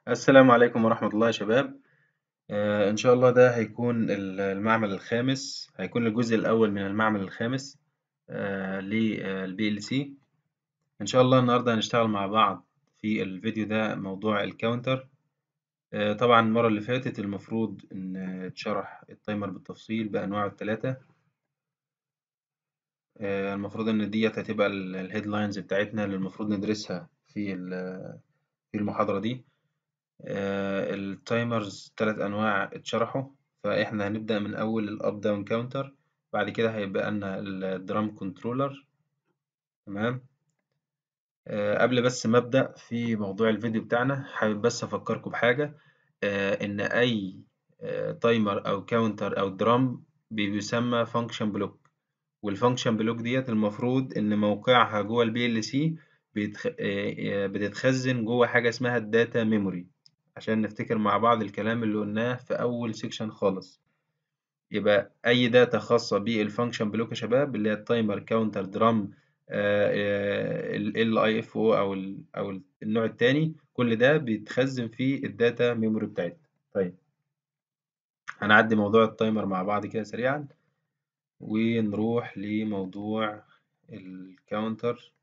السلام عليكم ورحمة الله يا شباب آه إن شاء الله ده هيكون ال- المعمل الخامس هيكون الجزء الأول من المعمل الخامس آه للبي ال سي إن شاء الله النهاردة هنشتغل مع بعض في الفيديو ده موضوع الكاونتر آه طبعا المرة اللي فاتت المفروض إن اتشرح التايمر بالتفصيل بأنواعه الثلاثة آه المفروض إن ديت هتبقى الهيدلاينز بتاعتنا اللي المفروض ندرسها في ال- في المحاضرة دي آه، التايمرز تلات أنواع اتشرحوا فإحنا هنبدأ من أول الأب داون كاونتر بعد كده هيبقى لنا الدرام كنترولر تمام آه، قبل بس ما أبدأ في موضوع الفيديو بتاعنا حابب بس أفكركم بحاجة آه، إن أي تايمر أو كاونتر أو درام بيسمى فانكشن بلوك والفانكشن بلوك ديت المفروض إن موقعها جوه البي ال سي بتتخزن جوه حاجة اسمها الداتا ميموري عشان نفتكر مع بعض الكلام اللي قلناه في أول سيكشن خالص يبقى أي داتا خاصة بالفانكشن بلوك يا شباب اللي هي التايمر كاونتر درام ال اي اف او او ال او النوع التاني كل ده بيتخزن في الداتا ميموري بتاعتنا طيب هنعدي موضوع التايمر مع بعض كده سريعا ونروح لموضوع الكاونتر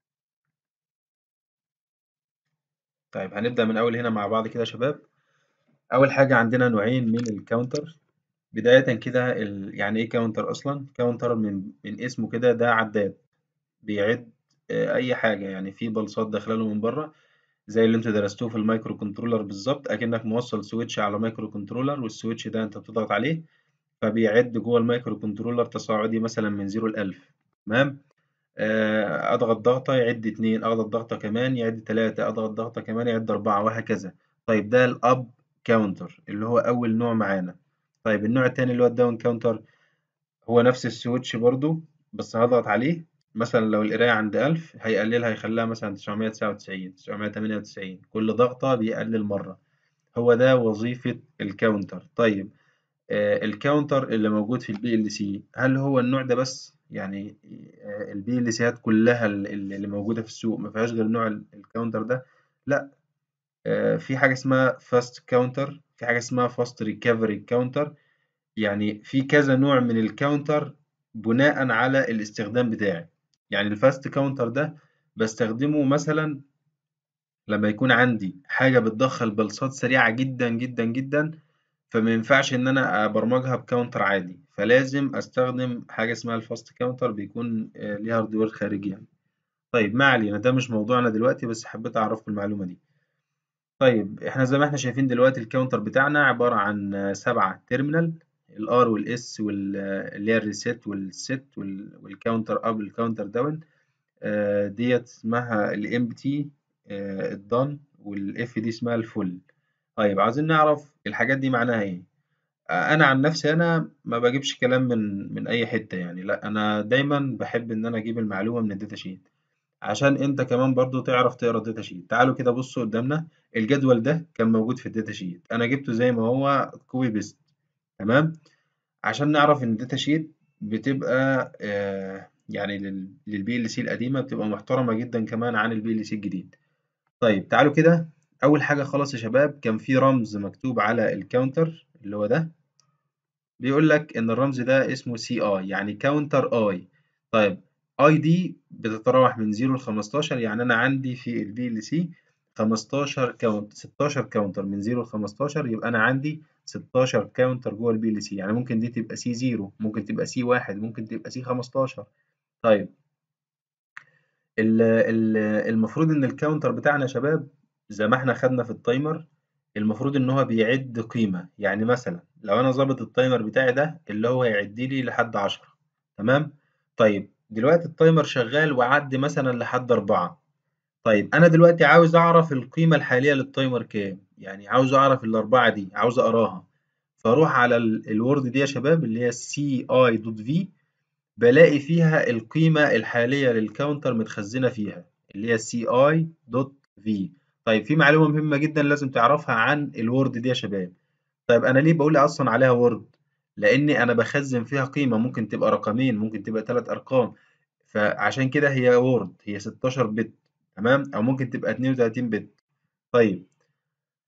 طيب هنبدأ من أول هنا مع بعض كده يا شباب أول حاجة عندنا نوعين من الكاونتر بداية كده ال... يعني إيه كاونتر أصلا؟ كاونتر من من اسمه كده ده عداد بيعد آه، أي حاجة يعني في بلصات داخلة له من بره زي اللي أنتوا درستوه في المايكرو كنترولر بالظبط أكنك موصل سويتش على مايكرو كنترولر والسويتش ده أنت بتضغط عليه فبيعد جوه المايكرو كنترولر تصاعدي مثلا من زيرو لألف تمام؟ آه، أضغط ضغطة يعد اتنين أضغط ضغطة كمان يعد تلاتة أضغط ضغطة كمان يعد أربعة وهكذا طيب ده الأب كاونتر اللي هو أول نوع معانا طيب النوع التاني اللي هو الداون كاونتر هو نفس السويتش برضو بس هضغط عليه مثلا لو القراية عند ألف هيقللها يخليها مثلا تسعمية تسعة وتسعين تسعمية تمانية وتسعين كل ضغطة بيقلل مرة هو ده وظيفة الكاونتر طيب آه، الكاونتر اللي موجود في البي ال سي هل هو النوع ده بس يعني البي ال سيات كلها ال- اللي موجوده في السوق ما فيهاش غير نوع ال- الكاونتر ده لا آه، في حاجه اسمها فاست كاونتر في حاجه اسمها فاست ريكفري كاونتر يعني في كذا نوع من الكاونتر بناء على الاستخدام بتاعي يعني الفاست كاونتر ده بستخدمه مثلا لما يكون عندي حاجه بتدخل بلصات سريعه جدا جدا جدا فما ينفعش ان انا ابرمجها بكاونتر عادي فلازم استخدم حاجه اسمها الفاست كاونتر بيكون آه، ليه هاردوير خارجي يعني طيب ما علينا ده مش موضوعنا دلوقتي بس حبيت اعرفكم المعلومه دي طيب احنا زي ما احنا شايفين دلوقتي الكاونتر بتاعنا عباره عن آه، سبعة تيرمينال الار والاس اللي هي الريسيت والست والكاونتر اب والكاونتر داون آه، ديت اسمها الام تي الدان والاف دي اسمها الفل طيب عايزين نعرف الحاجات دي معناها ايه انا عن نفسي انا ما بجيبش كلام من من اي حته يعني لا انا دايما بحب ان انا اجيب المعلومه من الداتا شيت عشان انت كمان برضو تعرف تقرا الداتا شيت تعالوا كده بصوا قدامنا الجدول ده كان موجود في الداتا شيت انا جبته زي ما هو كوبي بيست تمام عشان نعرف ان الداتا شيت بتبقى آه يعني للبي ال سي القديمه بتبقى محترمه جدا كمان عن البي ال سي الجديد طيب تعالوا كده اول حاجه خالص يا شباب كان في رمز مكتوب على الكاونتر اللي هو ده بيقول لك ان الرمز ده اسمه سي اي يعني كاونتر اي طيب اي دي بتتراوح من 0 ل 15 يعني انا عندي في البي ال سي 15 كاونت 16 كاونتر من 0 ل 15 يبقى انا عندي 16 كاونتر جوه البي ال سي يعني ممكن دي تبقى سي 0 ممكن تبقى سي 1 ممكن تبقى سي 15 طيب ال- ال- المفروض ان الكاونتر بتاعنا يا شباب زي ما احنا خدنا في التايمر المفروض ان هو بيعد قيمة يعني مثلا لو انا ظابط التايمر بتاعي ده اللي هو يعد لي لحد عشرة تمام طيب دلوقتي التايمر شغال وعد مثلا لحد أربعة طيب انا دلوقتي عاوز اعرف القيمة الحالية للتايمر كام يعني عاوز اعرف الأربعة دي عاوز اقراها فاروح على ال- الوورد دي يا شباب اللي هي سي اي دوت في بلاقي فيها القيمة الحالية للكاونتر متخزنة فيها اللي هي ci.v طيب في معلومة مهمة جدا لازم تعرفها عن الوورد دي يا شباب طيب أنا ليه بقول أصلا عليها وورد لأني أنا بخزن فيها قيمة ممكن تبقى رقمين ممكن تبقى ثلاث أرقام فعشان كده هي وورد هي 16 بت تمام أو ممكن تبقى 32 بت طيب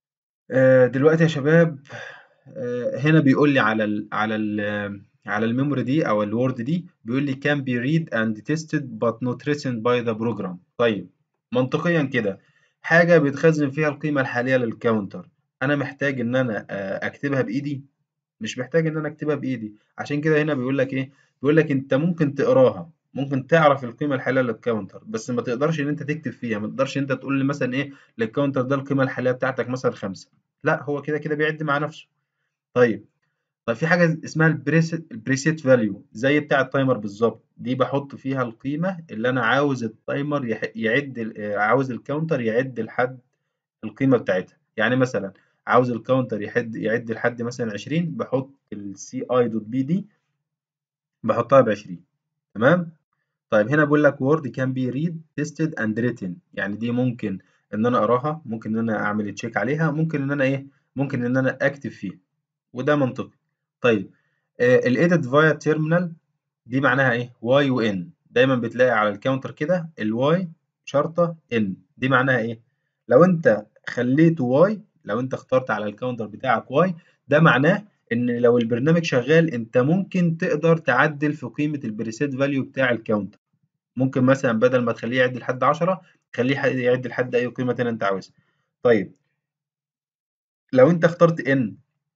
آه، دلوقتي يا شباب آه، هنا بيقول لي على ال على ال على الميموري دي او الوورد دي بيقول لي can be read and tested but not written by the program طيب منطقيا كده حاجة بيتخزن فيها القيمة الحالية للكاونتر انا محتاج ان انا آه، اكتبها بايدي مش محتاج ان انا اكتبها بايدي عشان كده هنا بيقول لك ايه بيقول لك انت ممكن تقراها ممكن تعرف القيمة الحالية للكاونتر بس ما تقدرش ان انت تكتب فيها ما تقدرش ان انت تقول لي مثلا ايه للكاونتر ده القيمة الحالية بتاعتك مثلا خمسة لا هو كده كده بيعد مع نفسه طيب طيب في حاجة اسمها البريسيت البريسيت فاليو زي بتاع التايمر بالظبط دي بحط فيها القيمة اللي أنا عاوز التايمر يح- يعد ال- آه، عاوز الكاونتر يعد لحد القيمة بتاعتها يعني مثلا عاوز الكاونتر يحد يعد لحد مثلا 20 بحط السي اي دوت بي دي بحطها ب 20 تمام طيب هنا بيقول لك word can be read tested and written يعني دي ممكن ان انا اقراها ممكن ان انا اعمل تشيك عليها ممكن ان انا ايه ممكن ان انا اكتب فيها وده منطقي طيب الايديت فايا تيرمينال دي معناها ايه واي وان دايما بتلاقي على الكاونتر كده الواي شرطه ان دي معناها ايه لو انت خليته واي لو انت اخترت على الكاونتر بتاعك واي ده معناه ان لو البرنامج شغال انت ممكن تقدر تعدل في قيمه البريسيت فاليو بتاع الكاونتر ممكن مثلا بدل ما تخليه يعد لحد 10 خليه يعد لحد اي قيمه تانية انت عاوزها طيب لو انت اخترت ان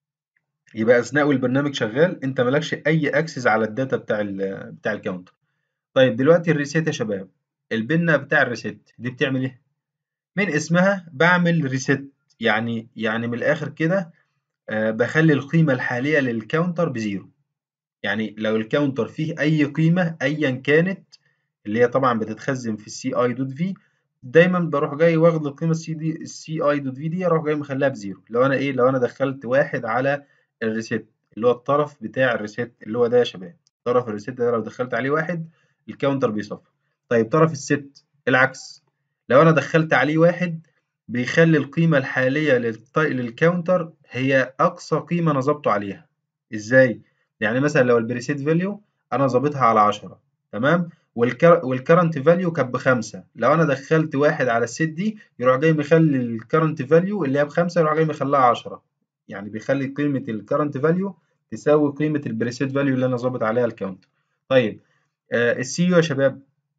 يبقى اثناء والبرنامج شغال انت مالكش اي اكسس على الداتا بتاع ال بتاع الكاونتر طيب دلوقتي الريسيت يا شباب البنه بتاع الريسيت دي بتعمل ايه من اسمها بعمل ريسيت يعني يعني من الاخر كده آه بخلي القيمه الحاليه للكاونتر بزيرو يعني لو الكاونتر فيه اي قيمه ايا كانت اللي هي طبعا بتتخزن في السي اي دوت في دايما بروح جاي واخد القيمه السي دي السي اي دوت في دي اروح جاي مخليها بزيرو لو انا ايه لو انا دخلت واحد على الريسيت اللي هو الطرف بتاع الريسيت اللي هو ده يا شباب طرف الريسيت ده لو دخلت عليه واحد الكاونتر بيصفر طيب طرف الست العكس لو انا دخلت عليه واحد بيخلي القيمه الحاليه للط- للكاونتر هي اقصى قيمه انا ظابطه عليها ازاي يعني مثلا لو البريسيت فاليو انا ظابطها على 10 تمام والكرنت فاليو كانت بخمسة لو انا دخلت واحد على الست دي يروح جاي مخلي الكرنت فاليو اللي هي بخمسة يروح جاي مخليها 10 يعني بيخلي قيمة الكرنت فاليو تساوي قيمة البريسيت فاليو اللي انا ظابط عليها الكاونت طيب آه السي يو يا شباب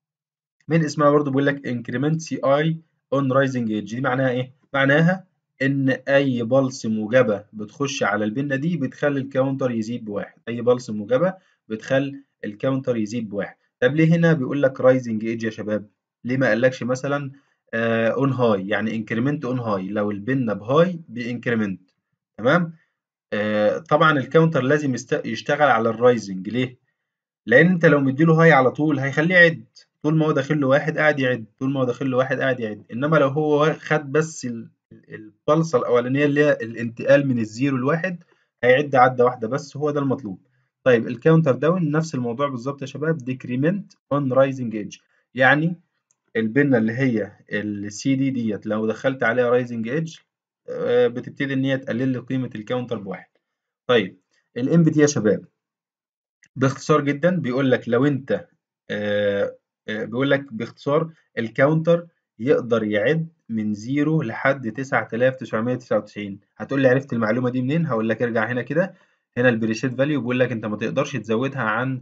من اسمها برضو بيقول لك increment سي اي on rising edge دي معناها ايه؟ معناها ان اي بلس موجبة بتخش على البنة دي بتخلي الكاونتر يزيد بواحد اي بلس موجبة بتخلي الكاونتر يزيد بواحد طب ليه هنا بيقول لك rising edge يا شباب؟ ليه ما قالكش مثلا آه on high يعني increment on high لو البنة بهاي بانكريمنت تمام؟ آه طبعا الكاونتر لازم يست- يشتغل على الرايزنج ليه؟ لان انت لو مديله هاي على طول هيخليه يعد طول ما هو داخل له واحد قاعد يعد طول ما هو داخل له واحد قاعد يعد انما لو هو خد بس ال- ال- البلصه الاولانيه اللي هي الانتقال من الزيرو لواحد هيعد عده واحده بس هو ده المطلوب طيب الكاونتر داون نفس الموضوع بالظبط يا شباب ديكريمنت اون رايزنج ايدج يعني البنه اللي هي السي دي ديت لو دخلت عليها رايزنج ايدج بتبتدي ان هي تقلل لي قيمه الكاونتر بواحد طيب الام بي تي يا شباب باختصار جدا بيقول لك لو انت آه، آه، بيقول لك باختصار الكاونتر يقدر يعد من زيرو لحد 9999 هتقول لي عرفت المعلومه دي منين هقول لك ارجع هنا كده هنا البريسيت فاليو بيقول لك انت ما تقدرش تزودها عن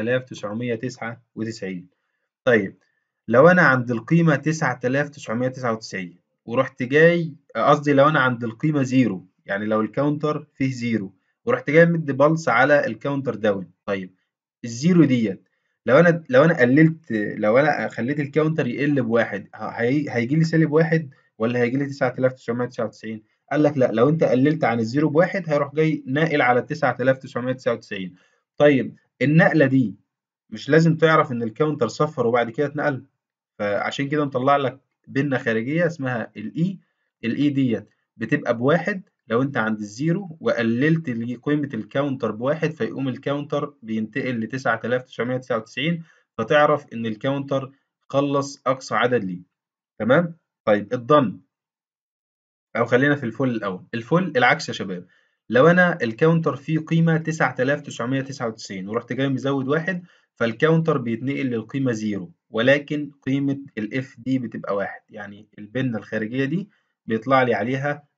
9999 طيب لو انا عند القيمه 9999 ورحت جاي قصدي لو انا عند القيمه زيرو يعني لو الكاونتر فيه زيرو ورحت جاي مدي بلس على الكاونتر داون طيب الزيرو ديت لو انا لو انا قللت لو انا خليت الكاونتر يقل بواحد ه- هي... هيجي لي سالب واحد ولا هيجي لي 9999 قال لك لا لو انت قللت عن الزيرو بواحد هيروح جاي ناقل على 9999 طيب النقله دي مش لازم تعرف ان الكاونتر صفر وبعد كده اتنقل فعشان كده مطلع لك بنة خارجية اسمها الاي الاي ديت بتبقى بواحد لو انت عند الزيرو وقللت ال- قيمة الكاونتر بواحد فيقوم الكاونتر بينتقل ل 9999 فتعرف ان الكاونتر خلص اقصى عدد ليه تمام طيب الضن او خلينا في الفل الاول الفل العكس يا شباب لو انا الكاونتر فيه قيمه 9999 ورحت جاي مزود واحد فالكاونتر بيتنقل للقيمه زيرو ولكن قيمه الاف دي بتبقى واحد يعني البنه الخارجيه دي بيطلع لي عليها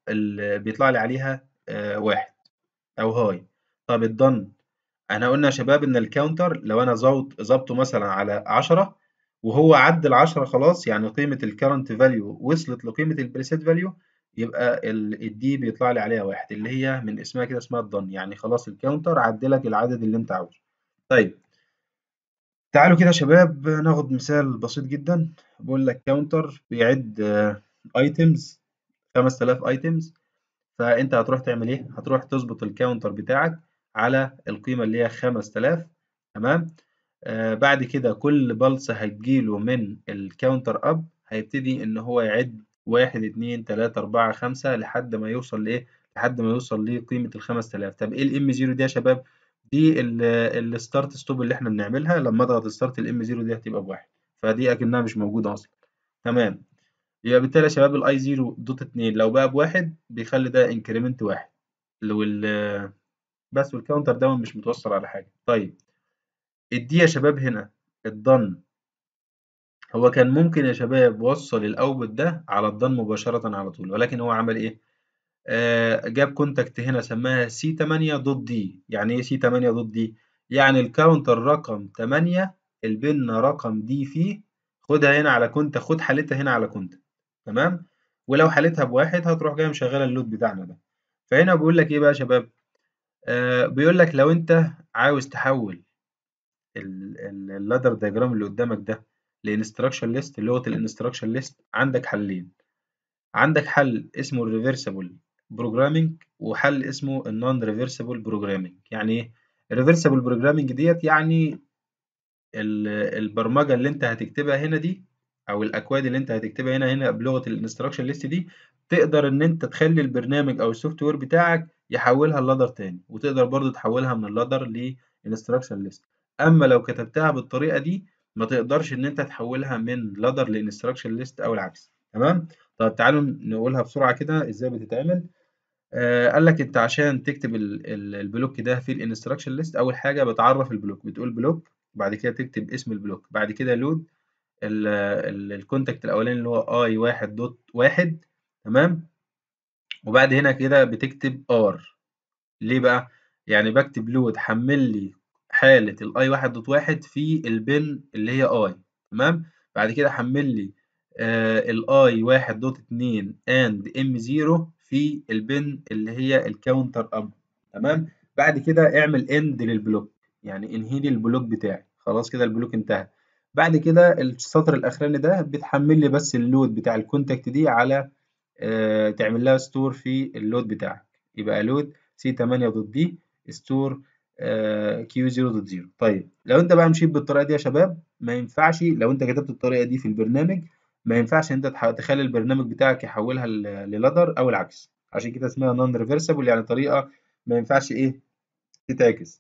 ال- بيطلع لي عليها آه، واحد او هاي طب الدن احنا قلنا يا شباب ان الكاونتر لو انا ظابط ظابطه مثلا على 10 وهو عدى ال 10 خلاص يعني قيمه الكرنت فاليو وصلت لقيمه البريسيت فاليو يبقى الدي بيطلع لي عليها واحد اللي هي من اسمها كده اسمها الدن يعني خلاص الكاونتر عدلك العدد اللي انت عاوزه طيب تعالوا كده يا شباب ناخد مثال بسيط جدا بقول لك كاونتر بيعد ايتمز 5000 ايتمز فانت هتروح تعمل ايه هتروح تظبط الكاونتر بتاعك على القيمه اللي هي 5000 تمام آه بعد كده كل بلس هتجيله من الكاونتر اب هيبتدي ان هو يعد واحد اتنين تلاتة أربعة خمسة لحد ما يوصل لإيه؟ لحد ما يوصل لقيمة الخمس تلاف طب إيه الإم زيرو دي يا شباب؟ دي الستارت ستوب اللي إحنا بنعملها لما أضغط ستارت الإم زيرو دي هتبقى بواحد فدي أكنها مش موجودة أصلا تمام يبقى بالتالي يا شباب الاي 0 دوت 2 لو بقى بواحد بيخلي ده انكريمنت واحد وال بس والكاونتر ده مش متوصل على حاجه طيب الدي يا شباب هنا الضن هو كان ممكن يا شباب وصل الاوتبوت ده على الضن مباشره على طول ولكن هو عمل ايه آه جاب كونتاكت هنا سماها سي 8 دوت دي يعني ايه سي 8 دوت دي يعني الكاونتر رقم 8 البن رقم دي فيه خدها هنا على كونتا خد حالتها هنا على كونتا تمام ولو حالتها بواحد هتروح جاي مشغله اللود بتاعنا ده فهنا بيقول لك ايه بقى يا شباب آه بيقول لك لو انت عاوز تحول اللادر دايجرام اللي قدامك ده لانستراكشن ليست اللي هو الانستراكشن ليست عندك حلين عندك حل اسمه الريفرسبل بروجرامينج وحل اسمه النون ريفرسبل بروجرامينج يعني ايه الريفرسبل بروجرامينج ديت يعني البرمجه اللي انت هتكتبها هنا دي او الاكواد اللي انت هتكتبها هنا هنا بلغه الانستراكشن ليست دي تقدر ان انت تخلي البرنامج او السوفت وير بتاعك يحولها للادر تاني وتقدر برضو تحولها من اللادر لانستراكشن ليست اما لو كتبتها بالطريقه دي ما تقدرش ان انت تحولها من لادر لانستراكشن ليست او العكس تمام طب تعالوا نقولها بسرعه كده ازاي بتتعمل آه قال لك انت عشان تكتب البلوك ده في الانستراكشن ليست اول حاجه بتعرف البلوك بتقول بلوك بعد كده تكتب اسم البلوك بعد كده لود الكونتاكت الاولاني اللي هو اي واحد دوت واحد تمام وبعد هنا كده بتكتب ار ليه بقى يعني بكتب لود حمل لي حاله الاي واحد دوت واحد في البن اللي هي اي تمام بعد كده حمل لي الاي واحد دوت اتنين اند ام زيرو في البن اللي هي الكاونتر اب تمام بعد كده اعمل اند للبلوك يعني انهي لي البلوك بتاعي خلاص كده البلوك انتهى بعد كده السطر الاخراني ده بتحمل لي بس اللود بتاع الكونتاكت دي على آه تعمل لها ستور في اللود بتاعك يبقى لود سي 8 دوت دي ستور كيو 0 دوت 0 طيب لو انت بقى مشيت بالطريقه دي يا شباب ما ينفعش لو انت كتبت الطريقه دي في البرنامج ما ينفعش انت تخلي البرنامج بتاعك يحولها للادر او العكس عشان كده اسمها نون ريفرسبل يعني طريقه ما ينفعش ايه تتعكس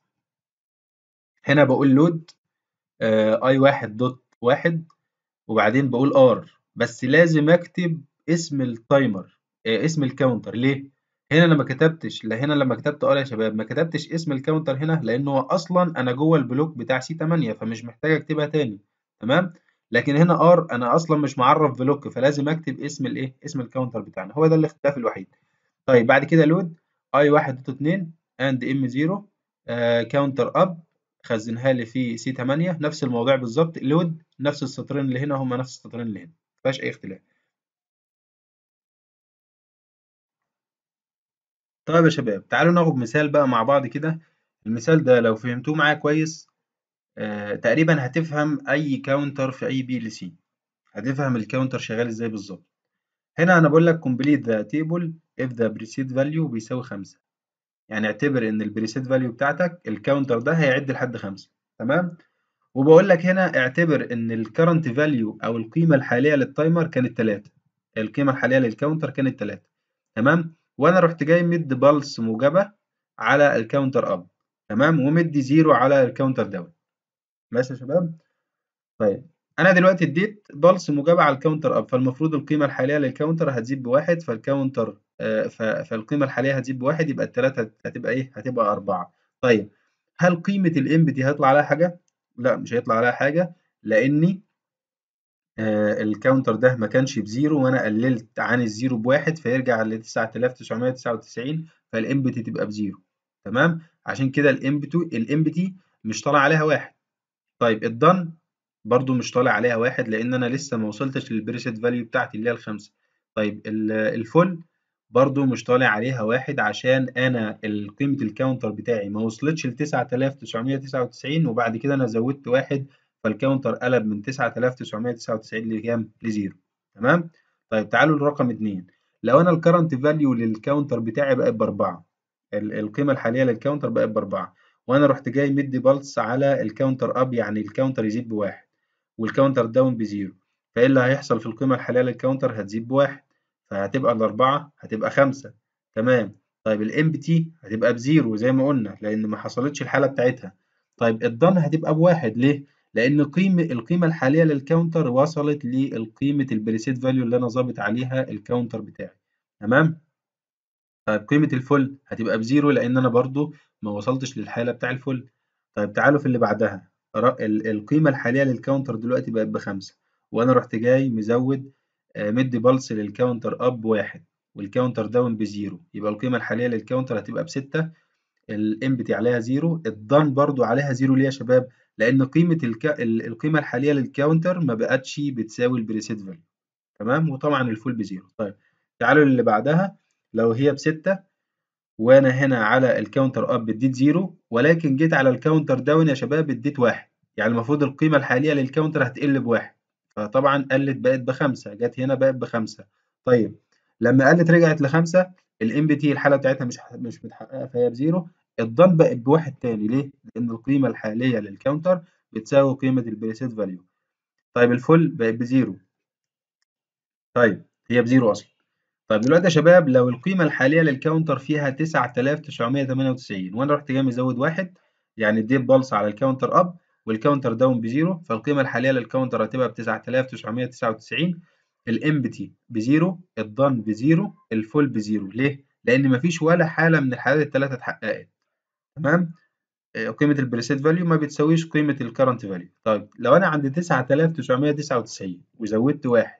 هنا بقول لود اي واحد دوت واحد وبعدين بقول ار بس لازم اكتب اسم التايمر آه اسم الكاونتر ليه هنا انا ما كتبتش لا هنا لما كتبت ار يا شباب ما كتبتش اسم الكاونتر هنا لانه اصلا انا جوه البلوك بتاع سي 8 فمش محتاج اكتبها تاني تمام لكن هنا ار انا اصلا مش معرف بلوك فلازم اكتب اسم الايه اسم الكاونتر بتاعنا هو ده الاختلاف الوحيد طيب بعد كده لود اي واحد دوت اتنين اند ام زيرو كاونتر اب خزنها لي في سي 8 نفس الموضوع بالظبط لود نفس السطرين اللي هنا هم نفس السطرين اللي هنا مفيهاش اي اختلاف طيب يا شباب تعالوا ناخد مثال بقى مع بعض كده المثال ده لو فهمتوه معايا كويس آه تقريبا هتفهم اي كاونتر في اي بي ال سي هتفهم الكاونتر شغال ازاي بالظبط هنا انا بقول لك complete the table if the preset value بيساوي 5 يعني اعتبر ان البريسيت فاليو بتاعتك الكاونتر ده هيعد لحد 5 تمام وبقول لك هنا اعتبر ان الكرنت فاليو او القيمه الحاليه للتايمر كانت 3 القيمه الحاليه للكاونتر كانت 3 تمام وانا رحت جاي مد بالس موجبه على الكاونتر اب تمام ومدي زيرو على الكاونتر داون ماشي يا شباب طيب انا دلوقتي اديت بالس موجبه على الكاونتر اب فالمفروض القيمه الحاليه للكاونتر هتزيد بواحد فالكاونتر آه فالقيمه الحاليه هتزيد بواحد يبقى الثلاثه هتبقى ايه هتبقى أربعة طيب هل قيمه الامب دي هيطلع عليها حاجه لا مش هيطلع عليها حاجه لاني آه الكاونتر ده ما كانش بزيرو وانا قللت عن الزيرو بواحد فيرجع ل 9999 فالامبتي تبقى بزيرو تمام عشان كده الامبتي الامبتي مش طالع عليها واحد طيب الدن برضو مش طالع عليها واحد لان انا لسه ما وصلتش للبريسيت فاليو بتاعتي اللي هي الخمسة طيب الفول برضو مش طالع عليها واحد عشان انا قيمة الكاونتر بتاعي ما وصلتش ل 9999 وبعد كده انا زودت واحد فالكاونتر قلب من 9999 لكام؟ لزيرو تمام؟ طيب تعالوا لرقم اتنين لو انا الكرنت فاليو للكاونتر بتاعي بقت باربعة القيمة الحالية للكاونتر بقت باربعة وانا رحت جاي مدي بلس على الكاونتر اب يعني الكاونتر يزيد بواحد والكاونتر داون بزيرو فايه اللي هيحصل في القيمة الحالية للكاونتر هتزيد بواحد فهتبقى الأربعة هتبقى خمسة تمام طيب الام بي تي هتبقى بزيرو زي ما قلنا لأن ما حصلتش الحالة بتاعتها طيب الضن هتبقى بواحد ليه؟ لأن قيمة القيمة الحالية للكاونتر وصلت لقيمة البريسيت فاليو اللي أنا ظابط عليها الكاونتر بتاعي تمام؟ طيب قيمة الفل هتبقى بزيرو لأن أنا برضو ما وصلتش للحالة بتاع الفل طيب تعالوا في اللي بعدها القيمة الحالية للكاونتر دلوقتي بقت بخمسة وأنا رحت جاي مزود مدي بلس للكاونتر اب بواحد والكاونتر داون بزيرو يبقى القيمة الحالية للكاونتر هتبقى بستة الامبتي عليها زيرو الضن برضو عليها زيرو ليه يا شباب؟ لأن قيمة الك... القيمة الحالية للكاونتر ما بقتش بتساوي البريسيت فاليو تمام وطبعا الفول بزيرو طيب تعالوا للي بعدها لو هي بستة وانا هنا على الكاونتر اب اديت زيرو ولكن جيت على الكاونتر داون يا شباب اديت واحد يعني المفروض القيمة الحالية للكاونتر هتقل بواحد فطبعا قلت بقت بخمسة جت هنا بقت بخمسة طيب لما قلت رجعت لخمسة الام بي تي الحالة بتاعتها مش مش متحققة فهي بزيرو الضم بقت بواحد تاني ليه؟ لأن القيمة الحالية للكاونتر بتساوي قيمة البريسيت فاليو طيب الفل بقت بزيرو طيب هي بزيرو أصلا طيب دلوقتي يا شباب لو القيمة الحالية للكاونتر فيها 9998 وأنا رحت جاي مزود واحد يعني اديت بلس على الكاونتر أب والكاونتر داون بزيرو فالقيمة الحالية للكاونتر هتبقى ب 9999 الامبتي بزيرو الضن بزيرو الفول بزيرو ليه؟ لأن مفيش ولا حالة من الحالات الثلاثة اتحققت تمام؟ قيمة البريسيت فاليو ما بتساويش قيمة الكرنت فاليو طيب لو أنا عندي 9999 وزودت واحد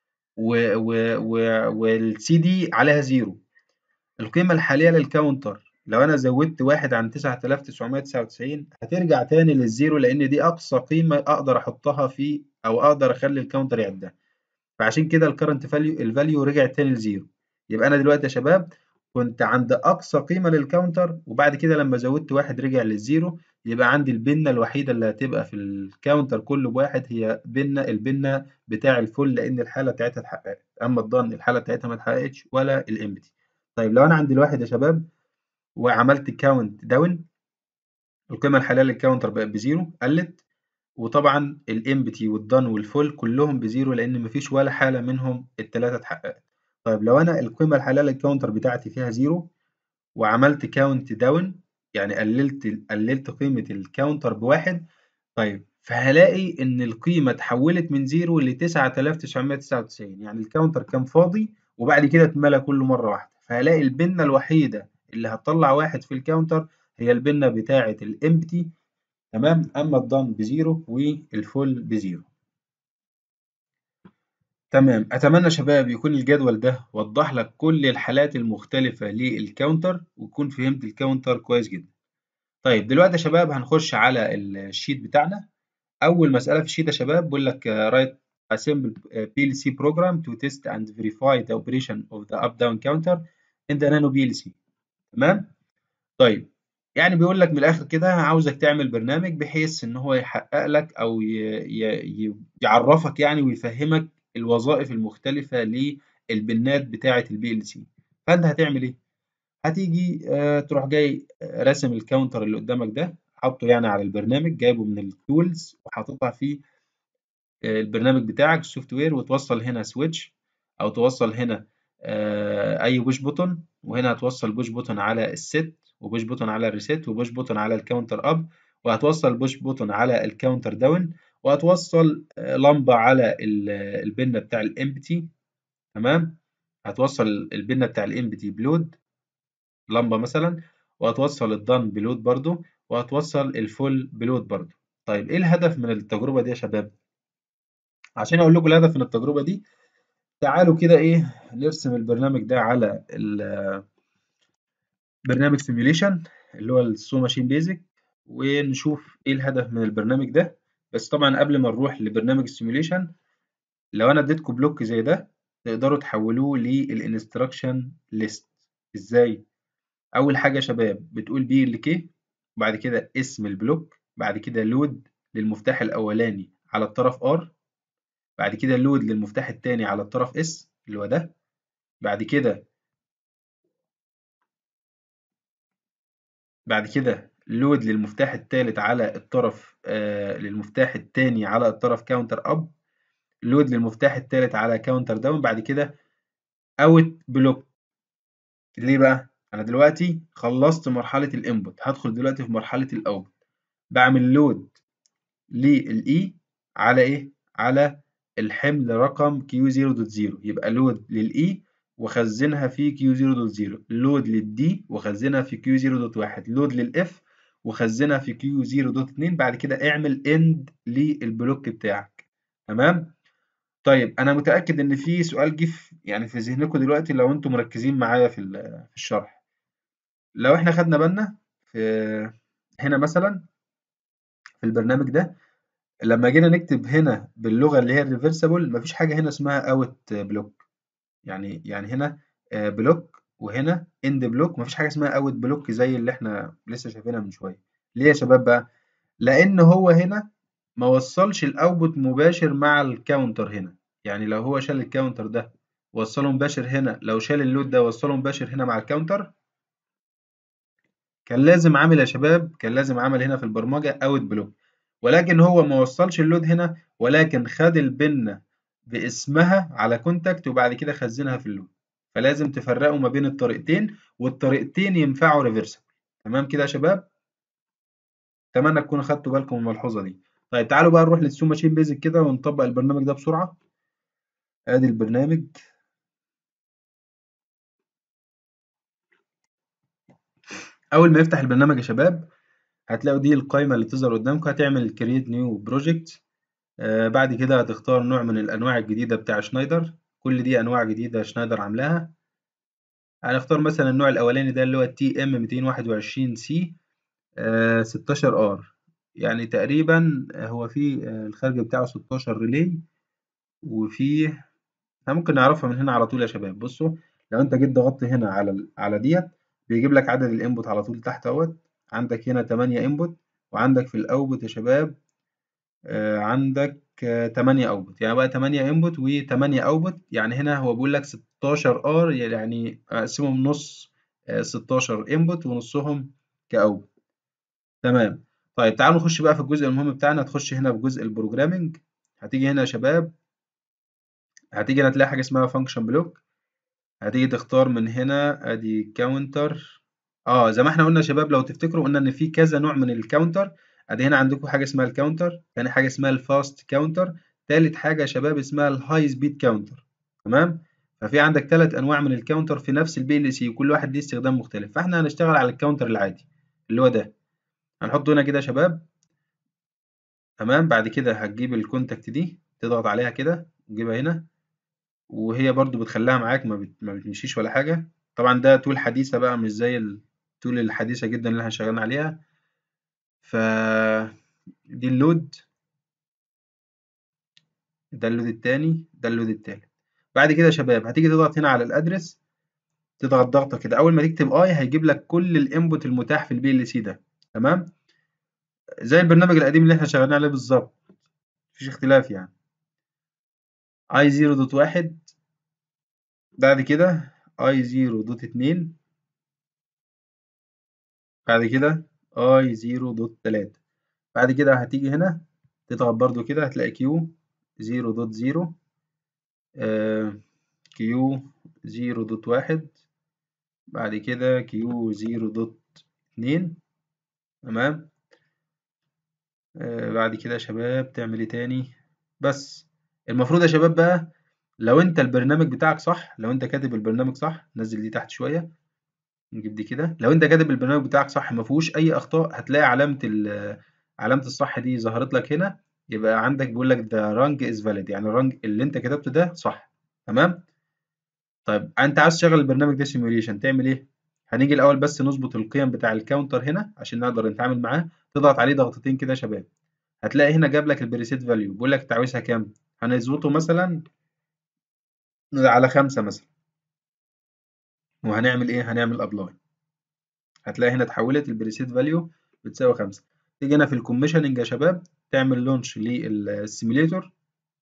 والسي دي عليها زيرو القيمة الحالية للكاونتر لو أنا زودت واحد عن 9999 هترجع تاني للزيرو لأن دي أقصى قيمة أقدر أحطها في أو أقدر أخلي الكاونتر يعدها فعشان كده الكرنت فاليو الفاليو رجعت تاني لزيرو يبقى أنا دلوقتي يا شباب كنت عند أقصى قيمة للكاونتر وبعد كده لما زودت واحد رجع للزيرو يبقى عندي البنة الوحيدة اللي هتبقى في الكاونتر كله بواحد هي بنة البنة بتاع الفل لأن الحالة بتاعتها اتحققت أما الضن الحالة بتاعتها ما اتحققتش ولا الإمبتي طيب لو أنا عندي الواحد يا شباب وعملت كاونت داون القيمة الحالية للكاونتر بقت بزيرو قلت وطبعا الامبتي والدن والفول كلهم بزيرو لأن مفيش ولا حالة منهم التلاتة اتحققت طيب لو أنا القيمة الحالية للكاونتر بتاعتي فيها زيرو وعملت كاونت داون يعني قللت قللت قيمة الكاونتر بواحد طيب فهلاقي إن القيمة اتحولت من زيرو ل 9999 يعني الكاونتر كان فاضي وبعد كده اتملى كله مرة واحدة فهلاقي البنة الوحيدة اللي هتطلع واحد في الكاونتر هي البنة بتاعة الامبتي تمام أما الضن بزيرو والفول بزيرو تمام أتمنى شباب يكون الجدول ده وضح لك كل الحالات المختلفة للكاونتر وتكون فهمت الكاونتر كويس جدا طيب دلوقتي يا شباب هنخش على الشيت بتاعنا أول مسألة في الشيت يا شباب بيقول لك write a simple PLC program to test and verify the operation of the up down counter in the nano PLC تمام طيب يعني بيقول لك من الآخر كده عاوزك تعمل برنامج بحيث إن هو يحقق لك أو يعرفك يعني ويفهمك الوظائف المختلفة للبنات بتاعة البي ال سي فأنت هتعمل إيه؟ هتيجي آه تروح جاي راسم الكاونتر اللي قدامك ده حاطه يعني على البرنامج جايبه من التولز وحاططها في آه البرنامج بتاعك السوفت وير وتوصل هنا سويتش أو توصل هنا آه أي بوش بوتون وهنا هتوصل بوش بوتون على الست وبوش بوتون على الريسيت وبوش بوتون على الكاونتر أب وهتوصل بوش بوتون على الكاونتر داون وهتوصل لمبة على البنة بتاع الامبتي تمام هتوصل البنة بتاع الامبتي بلود لمبة مثلا وهتوصل الضن بلود برضو وهتوصل الفول بلود برضو طيب ايه الهدف من التجربة دي يا شباب عشان اقول لكم الهدف من التجربه دي تعالوا كده ايه نرسم البرنامج ده على برنامج سيميوليشن اللي هو السو ماشين بيزك ونشوف ايه الهدف من البرنامج ده بس طبعا قبل ما نروح لبرنامج السيميوليشن لو انا اديتكم بلوك زي ده تقدروا تحولوه للانستراكشن ليست ازاي اول حاجه يا شباب بتقول بي ال كي وبعد كده اسم البلوك بعد كده لود للمفتاح الاولاني على الطرف ار بعد كده لود للمفتاح الثاني على الطرف اس اللي هو ده بعد كده بعد كده لود للمفتاح الثالث على الطرف آه للمفتاح الثاني على الطرف كاونتر اب لود للمفتاح الثالث على كاونتر داون بعد كده اوت بلوك ليه بقى انا دلوقتي خلصت مرحله الانبوت هدخل دلوقتي في مرحله الاوت بعمل لود للاي على ايه على الحمل رقم Q0.0 يبقى لود للاي وخزنها في Q0.0 لود للدي وخزنها في Q0.1 لود للاف وخزنها في Q0.2 بعد كده اعمل اند للبلوك بتاعك تمام طيب انا متاكد ان في سؤال جه يعني في ذهنكم دلوقتي لو انتم مركزين معايا في في الشرح لو احنا خدنا بالنا في هنا مثلا في البرنامج ده لما جينا نكتب هنا باللغه اللي هي الريفرسبل مفيش حاجه هنا اسمها اوت بلوك يعني يعني هنا بلوك وهنا اند بلوك مفيش حاجه اسمها اوت بلوك زي اللي احنا لسه شايفينها من شويه ليه يا شباب بقى لان هو هنا ما وصلش الاوتبوت مباشر مع الكاونتر هنا يعني لو هو شال الكاونتر ده وصله مباشر هنا لو شال اللود ده وصله مباشر هنا مع الكاونتر كان لازم عامل يا شباب كان لازم عمل هنا في البرمجه اوت بلوك ولكن هو ما وصلش اللود هنا ولكن خد البنه باسمها على كونتاكت وبعد كده خزنها في اللود فلازم تفرقوا ما بين الطريقتين والطريقتين ينفعوا ريفرسبل تمام كده يا شباب اتمنى تكونوا خدتوا بالكم من الملحوظه دي طيب تعالوا بقى نروح للسو ماشين بيزك كده ونطبق البرنامج ده بسرعه ادي البرنامج اول ما يفتح البرنامج يا شباب هتلاقوا دي القائمه اللي تظهر قدامكم هتعمل كرييت نيو بروجكت آه بعد كده هتختار نوع من الانواع الجديده بتاع شنايدر كل دي انواع جديده شنايدر عاملاها هنختار مثلا النوع الاولاني ده اللي هو تي ام 221 سي 16 ار يعني تقريبا هو في الخارج بتاعه 16 ريلي وفي احنا ممكن نعرفها من هنا على طول يا شباب بصوا لو انت جيت ضغطت هنا على على ديت بيجيب لك عدد الانبوت على طول تحت اهوت عندك هنا 8 انبوت وعندك في الاوتبوت يا شباب آه عندك آه 8 اوتبوت يعني بقى 8 انبوت و8 اوتبوت يعني هنا هو بيقول لك 16 ار يعني اقسمهم نص آه 16 انبوت ونصهم كاوتبوت تمام طيب تعالوا نخش بقى في الجزء المهم بتاعنا تخش هنا في جزء البروجرامنج هتيجي هنا يا شباب هتيجي هنا تلاقي حاجه اسمها فانكشن بلوك هتيجي تختار من هنا ادي كاونتر اه زي ما احنا قلنا يا شباب لو تفتكروا قلنا ان في كذا نوع من الكاونتر ادي هنا عندكم حاجه اسمها الكاونتر تاني حاجه اسمها الفاست كاونتر تالت حاجه يا شباب اسمها الهاي سبيد كاونتر تمام ففي عندك ثلاث انواع من الكاونتر في نفس البي ال سي وكل واحد ليه استخدام مختلف فاحنا هنشتغل على الكاونتر العادي اللي هو ده هنحطه هنا كده يا شباب تمام بعد كده هتجيب الكونتاكت دي تضغط عليها كده وتجيبها هنا وهي برضو بتخليها معاك ما, بت... ما بتمشيش ولا حاجة طبعا ده تول حديثة بقى مش زي التول الحديثة جدا اللي احنا شغالين عليها ف دي اللود ده اللود التاني ده اللود التالت بعد كده يا شباب هتيجي تضغط هنا على الادرس تضغط ضغطة كده أول ما تكتب اي هيجيب لك كل الانبوت المتاح في البي ال سي ده تمام زي البرنامج القديم اللي احنا شغالين عليه بالظبط مفيش اختلاف يعني اي 0.1 بعد كده اي 0.2 بعد كده اي 0.3 بعد كده هتيجي هنا تضغط برضو كده هتلاقي كيو 0.0 كيو 0.1 بعد كده كيو 0.2 تمام آه بعد كده يا شباب تعمل ايه تاني بس المفروض يا شباب بقى لو انت البرنامج بتاعك صح لو انت كاتب البرنامج صح نزل دي تحت شويه نجيب دي كده لو انت كاتب البرنامج بتاعك صح ما فيهوش اي اخطاء هتلاقي علامه علامه الصح دي ظهرت لك هنا يبقى عندك بيقول لك ده رانج از فاليد يعني الرانج اللي انت كتبته ده صح تمام طيب انت عايز تشغل البرنامج ده سيميوليشن تعمل ايه هنيجي الاول بس نظبط القيم بتاع الكاونتر هنا عشان نقدر نتعامل معاه تضغط عليه ضغطتين كده يا شباب هتلاقي هنا جاب لك البريسيت فاليو بيقول لك تعويزها كام هنظبطه مثلا على خمسة مثلا وهنعمل ايه هنعمل ابلاي هتلاقي هنا اتحولت البريسيت فاليو بتساوي خمسة تيجي هنا في الكوميشننج يا شباب تعمل لونش للسيميليتور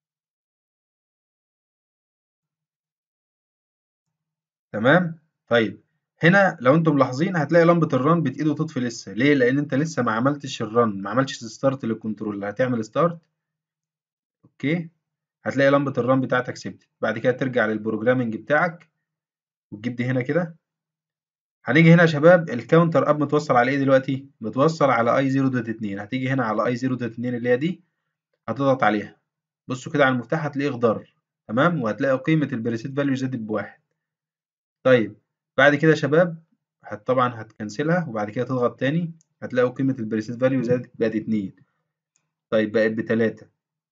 تمام طيب هنا لو انتم ملاحظين هتلاقي لمبه الرن بتقيد وتطفي لسه ليه لان انت لسه ما عملتش الرن ما عملتش ستارت للكنترول هتعمل ستارت اوكي هتلاقي لمبه الرن بتاعتك ثبتت بعد كده ترجع للبروجرامنج بتاعك وتجيب دي هنا كده هنيجي هنا يا شباب الكاونتر اب متوصل على ايه دلوقتي متوصل على اي 0.2 هتيجي هنا على اي 0.2 اللي هي دي هتضغط عليها بصوا كده على المفتاح هتلاقيه اخضر تمام وهتلاقي قيمه البريسيت فاليو زادت بواحد طيب بعد كده يا شباب هت طبعا هتكنسلها وبعد كده تضغط تاني هتلاقوا قيمة البريسيت فاليو زادت بقت اتنين طيب بقت بتلاتة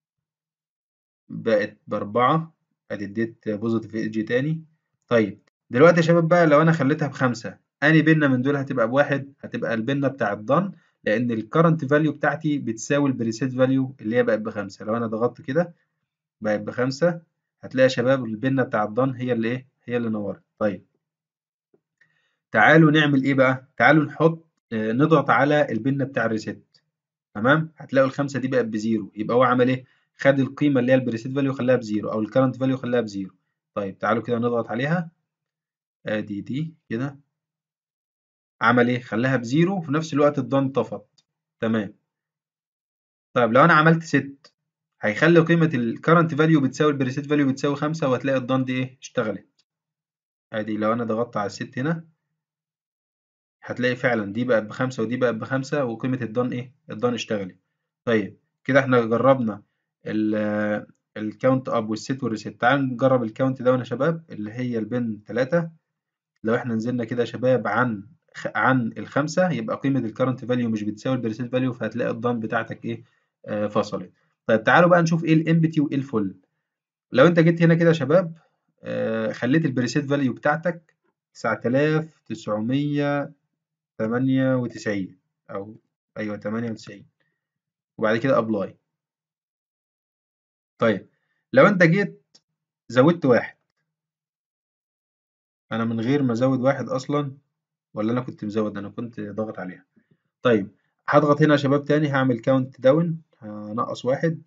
بقت بأربعة ادي اديت بوزيتيف ايدج تاني طيب دلوقتي يا شباب بقى لو انا خليتها بخمسة اني بينا من دول هتبقى بواحد هتبقى البينا بتاع الضن لان الكرنت فاليو بتاعتي بتساوي البريسيت فاليو اللي هي بقت بخمسة لو انا ضغطت كده بقت بخمسة هتلاقي يا شباب البينا بتاع الضن هي اللي ايه هي اللي نورت طيب تعالوا نعمل ايه بقى تعالوا نحط آه نضغط على البن بتاع الريسيت تمام هتلاقوا الخمسه دي بقت بزيرو يبقى هو عمل ايه خد القيمه اللي هي البريسيت فاليو خلاها بزيرو او الكرنت فاليو خلاها بزيرو طيب تعالوا كده نضغط عليها ادي دي كده عمل ايه خلاها بزيرو وفي نفس الوقت الضن طفت تمام طيب لو انا عملت ست هيخلي قيمه الكرنت فاليو بتساوي البريسيت فاليو بتساوي خمسة وهتلاقي الضن دي ايه اشتغلت ادي لو انا ضغطت على الست هنا هتلاقي فعلا دي بقت بخمسة ودي بقت بخمسة وقيمة الضن ايه الضن اشتغلت طيب كده احنا جربنا الكاونت اب والست والريست تعال نجرب الكاونت ده يا شباب اللي هي البن تلاتة لو احنا نزلنا كده يا شباب عن عن الخمسة يبقى قيمة الكرنت فاليو مش بتساوي البريسيت فاليو فهتلاقي الضن بتاعتك ايه آه فصلت طيب تعالوا بقى نشوف ايه الامبتي وايه الفل لو انت جيت هنا كده يا شباب آه خليت البريسيت فاليو بتاعتك تسعة آلاف تسعمية تمانية وتسعين أو أيوة تمانية وتسعين وبعد كده أبلاي طيب لو أنت جيت زودت واحد أنا من غير ما أزود واحد أصلا ولا أنا كنت مزود أنا كنت ضاغط عليها طيب هضغط هنا يا شباب تاني هعمل كاونت داون هنقص واحد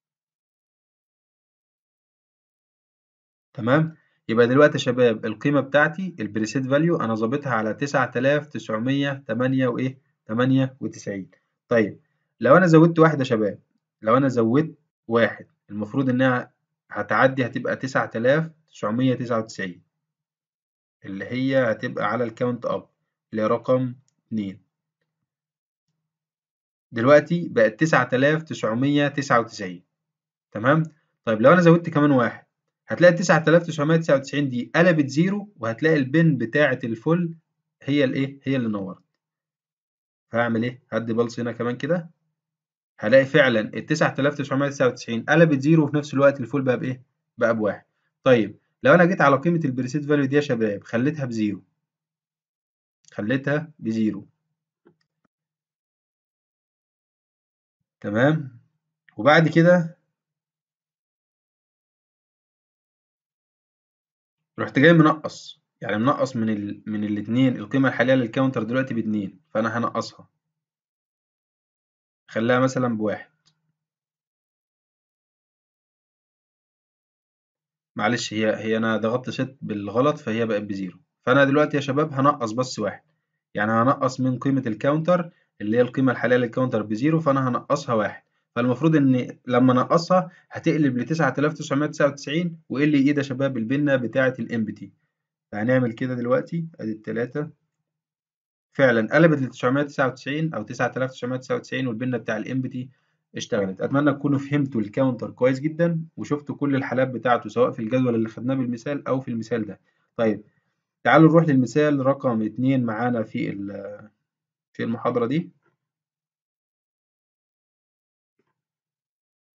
تمام يبقى دلوقتي يا شباب القيمة بتاعتي البريسيت فاليو أنا ظابطها على تسعة آلاف تسعمية تمانية وإيه تمانية وتسعين طيب لو أنا زودت واحد يا شباب لو أنا زودت واحد المفروض إنها هتعدي هتبقى تسعة آلاف تسعمية تسعة وتسعين اللي هي هتبقى على الكاونت أب اللي هي رقم اتنين دلوقتي بقت تسعة آلاف تسعمية تسعة وتسعين تمام طيب لو أنا زودت كمان واحد هتلاقي التسعة آلاف تسعمية تسعة وتسعين دي قلبت زيرو وهتلاقي البن بتاعة الفل هي الإيه؟ هي اللي نورت. فهعمل إيه؟ هدي بلس هنا كمان كده هلاقي فعلا التسعة آلاف تسعمية تسعة وتسعين قلبت زيرو وفي نفس الوقت الفول بقى بإيه؟ بقى بواحد. طيب لو أنا جيت على قيمة البريسيت فاليو دي يا شباب خليتها بزيرو خليتها بزيرو تمام وبعد كده رحت جاي منقص يعني منقص من ال... من الاتنين القيمة الحالية للكاونتر دلوقتي باتنين فأنا هنقصها خليها مثلا بواحد معلش هي هي أنا ضغطت ست بالغلط فهي بقت بزيرو فأنا دلوقتي يا شباب هنقص بس واحد يعني هنقص من قيمة الكاونتر اللي هي القيمة الحالية للكاونتر بزيرو فأنا هنقصها واحد فالمفروض إن لما نقصها هتقلب لتسعة آلاف تسعمية تسعة وتسعين وإيه اللي إيه ده يا شباب البنة بتاعة الإمبتي فهنعمل كده دلوقتي ادي التلاتة فعلا قلبت ل 999 او 9999 والبنة بتاع الامبتي اشتغلت اتمنى تكونوا فهمتوا الكاونتر كويس جدا وشفتوا كل الحالات بتاعته سواء في الجدول اللي خدناه بالمثال او في المثال ده طيب تعالوا نروح للمثال رقم اتنين معانا في في المحاضرة دي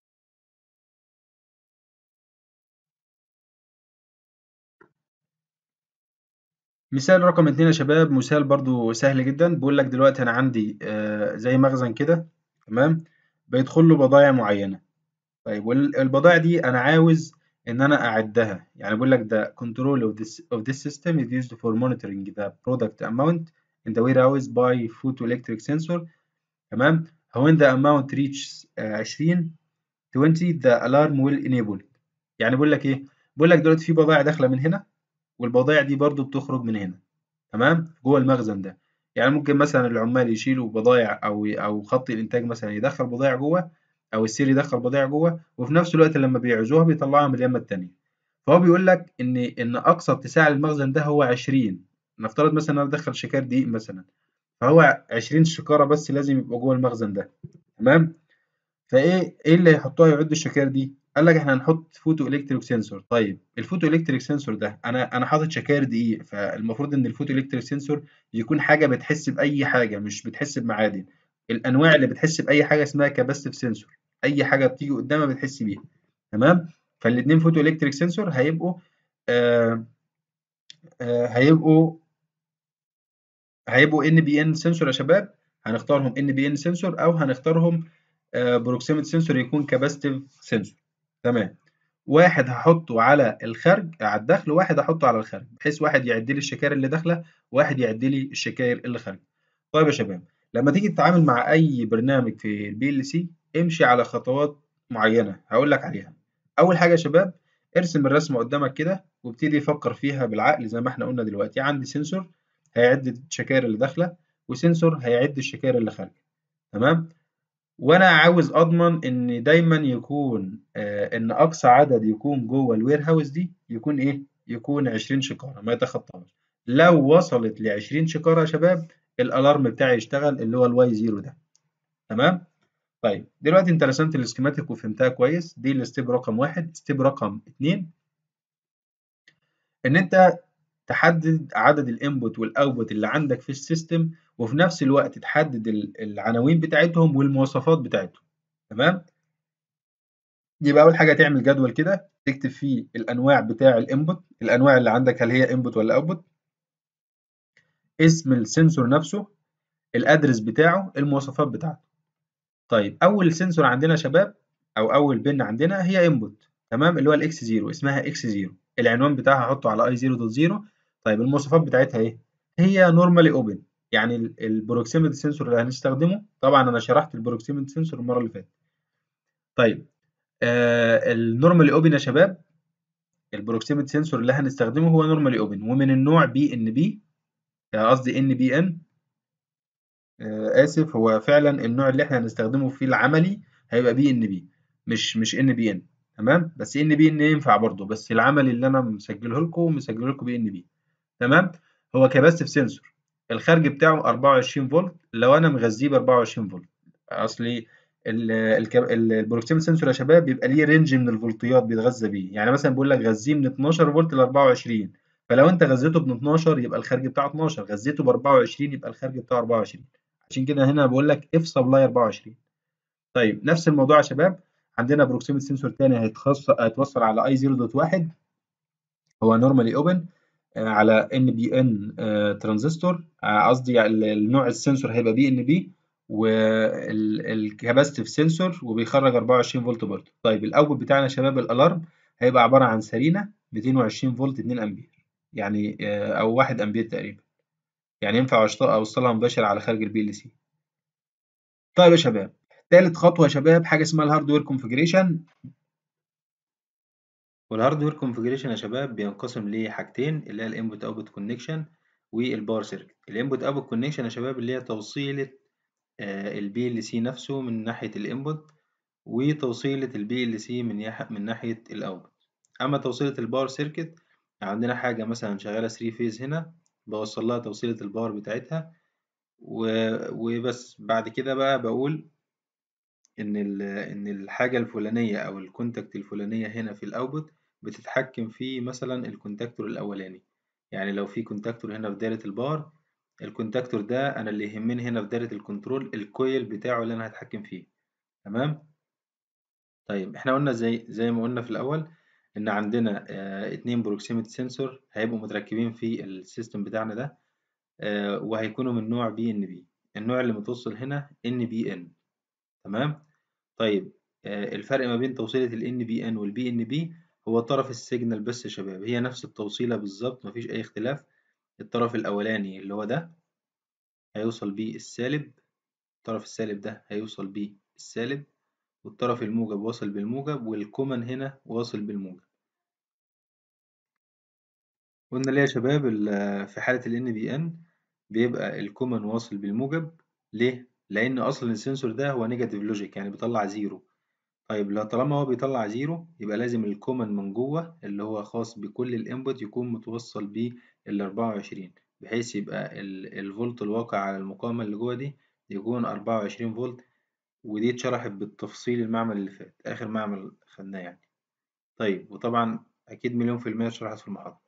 مثال رقم اتنين يا شباب مثال برضو سهل جدا بيقول لك دلوقتي انا عندي آه زي مخزن كده تمام بيدخل له بضائع معينه طيب والبضائع دي انا عاوز ان انا اعدها يعني بيقول لك the control of this of this system is used for monitoring the product amount in the warehouse by photoelectric sensor تمام when the amount reaches uh, 20 20 the alarm will enable يعني بيقول لك ايه بيقول لك دلوقتي في بضائع داخله من هنا والبضائع دي برضو بتخرج من هنا تمام جوه المخزن ده يعني ممكن مثلا العمال يشيلوا بضائع او او خط الانتاج مثلا يدخل بضائع جوه او السير يدخل بضائع جوه وفي نفس الوقت لما بيعوزوها بيطلعها من اليمه التانيه فهو بيقول لك ان ان اقصى اتساع المخزن ده هو 20 نفترض مثلا انا ادخل شكار دقيق مثلا فهو 20 شكاره بس لازم يبقوا جوه المخزن ده تمام فايه ايه اللي هيحطوها يعد الشكاير دي قال لك احنا هنحط فوتو الكتريك سنسور طيب الفوتو الكتريك سنسور ده انا انا حاطط شكاير دقيق فالمفروض ان الفوتو الكتريك سنسور يكون حاجه بتحس باي حاجه مش بتحس بمعادن الانواع اللي بتحس باي حاجه اسمها كاباسيتيف سنسور اي حاجه بتيجي قدامها بتحس بيها تمام فالاثنين فوتو الكتريك سنسور هيبقوا آه آه هيبقوا هيبقوا ان بي ان سنسور يا شباب هنختارهم ان بي ان سنسور او هنختارهم بروكسيميتي سنسور يكون كاباسيتيف سنسور تمام واحد هحطه على الخارج على الدخل وواحد هحطه على الخارج بحيث واحد يعد لي الشكاير اللي داخله وواحد يعد لي الشكاير اللي خارجه طيب يا شباب لما تيجي تتعامل مع اي برنامج في البي ال سي امشي على خطوات معينه هقول لك عليها اول حاجه يا شباب ارسم الرسمه قدامك كده وابتدي فكر فيها بالعقل زي ما احنا قلنا دلوقتي عندي سنسور هيعد الشكاير اللي داخله وسنسور هيعد الشكاير اللي خارجه تمام وانا عاوز اضمن ان دايما يكون آه ان اقصى عدد يكون جوه الوير هاوس دي يكون ايه يكون 20 شكاره ما يتخطاش لو وصلت ل 20 شكاره يا شباب الالارم بتاعي يشتغل اللي هو الواي زيرو ده تمام طيب دلوقتي انت رسمت السكيماتيك وفهمتها كويس دي الستيب رقم واحد ستيب رقم اتنين ان انت تحدد عدد الانبوت والاوتبوت اللي عندك في السيستم وفي نفس الوقت تحدد العناوين بتاعتهم والمواصفات بتاعتهم تمام يبقى اول حاجه تعمل جدول كده تكتب فيه الانواع بتاع الانبوت الانواع اللي عندك هل هي انبوت ولا اوتبوت اسم السنسور نفسه الادرس بتاعه المواصفات بتاعته طيب اول سنسور عندنا يا شباب او اول بن عندنا هي انبوت تمام اللي هو الاكس 0 اسمها اكس 0 العنوان بتاعها هحطه على اي 0.0 طيب المواصفات بتاعتها ايه هي نورمالي اوبن يعني البروكسيميتي سنسور اللي هنستخدمه طبعا انا شرحت البروكسيميتي سنسور المره اللي فاتت طيب آه النورمالي اوبن يا شباب البروكسيميتي سنسور اللي هنستخدمه هو نورمالي اوبن ومن النوع بي ان بي قصدي ان بي ان اسف هو فعلا النوع اللي احنا هنستخدمه في العملي هيبقى بي ان بي مش مش ان بي ان تمام بس ان بي ان ينفع برضه بس العملي اللي انا مسجله لكم مسجله لكم بي ان بي تمام هو كاباسيتيف سنسور الخارج بتاعه 24 فولت لو انا مغذيه ب 24 فولت اصلي البروكسيميتي سنسور يا شباب بيبقى ليه رينج من الفولتيات بيتغذى بيه يعني مثلا بيقول لك غذيه من 12 فولت ل 24 فلو انت غذيته ب 12 يبقى الخارج بتاعه 12 غذيته ب 24 يبقى الخارج بتاعه 24 عشان كده هنا بقول لك اف سبلاي 24 طيب نفس الموضوع يا شباب عندنا بروكسيميتي سنسور تاني هيتوصل على اي 0.1 هو نورمالي اوبن على ان بي ان ترانزستور قصدي النوع السنسور هيبقى بي ان بي والكاباسيتيف سنسور وبيخرج 24 فولت برضه طيب الاوت بتاعنا يا شباب الالارم هيبقى عباره عن سرينه 220 فولت 2 امبير يعني او 1 امبير تقريبا يعني ينفع اوصلها مباشر على خارج البي ال سي طيب يا شباب تالت خطوه يا شباب حاجه اسمها الهاردوير كونفيجريشن والهاردوير كونفيجريشن يا شباب بينقسم لحاجتين اللي هي الانبوت اوتبوت كونكشن والباور سيركت الانبوت اوتبوت كونكشن يا شباب اللي هي توصيله البي ال سي نفسه من ناحيه الانبوت وتوصيله البي ال سي من من ناحيه الاوتبوت اما توصيله الباور سيركت عندنا حاجه مثلا شغاله 3 فيز هنا بوصل لها توصيله الباور بتاعتها وبس بعد كده بقى بقول ان ان الحاجه الفلانيه او الكونتاكت الفلانيه هنا في الاوتبوت بتتحكم في مثلا الكونتاكتور الاولاني يعني لو في كونتاكتور هنا في دايره البار الكونتاكتور ده انا اللي يهمني هنا في دايره الكنترول الكويل بتاعه اللي انا هتحكم فيه تمام طيب احنا قلنا زي زي ما قلنا في الاول إن عندنا آه، اتنين بروكسيميتي سنسور هيبقوا متركبين في السيستم بتاعنا ده آه، وهيكونوا من نوع بي ان بي النوع اللي متوصل هنا ان بي ان تمام طيب آه، الفرق ما بين توصيلة ال NBN وال BNB هو طرف السيجنال بس يا شباب هي نفس التوصيلة بالظبط مفيش أي اختلاف الطرف الأولاني اللي هو ده هيوصل بيه السالب الطرف السالب ده هيوصل بيه السالب والطرف الموجب واصل بالموجب والكومن هنا واصل بالموجب قلنا ليه يا شباب ال- في حالة ال NBN بيبقى الكومن واصل بالموجب ليه؟ لأن أصلا السنسور ده هو نيجاتيف لوجيك يعني بيطلع زيرو طيب لو طالما هو بيطلع زيرو يبقى لازم الكومن من جوه اللي هو خاص بكل الانبوت يكون متوصل بال 24 بحيث يبقى ال- الفولت الواقع على المقاومة اللي جوه دي يكون 24 فولت ودي اتشرحت بالتفصيل المعمل اللي فات آخر معمل خدناه يعني طيب وطبعا أكيد مليون في المية اتشرحت في المحاضرة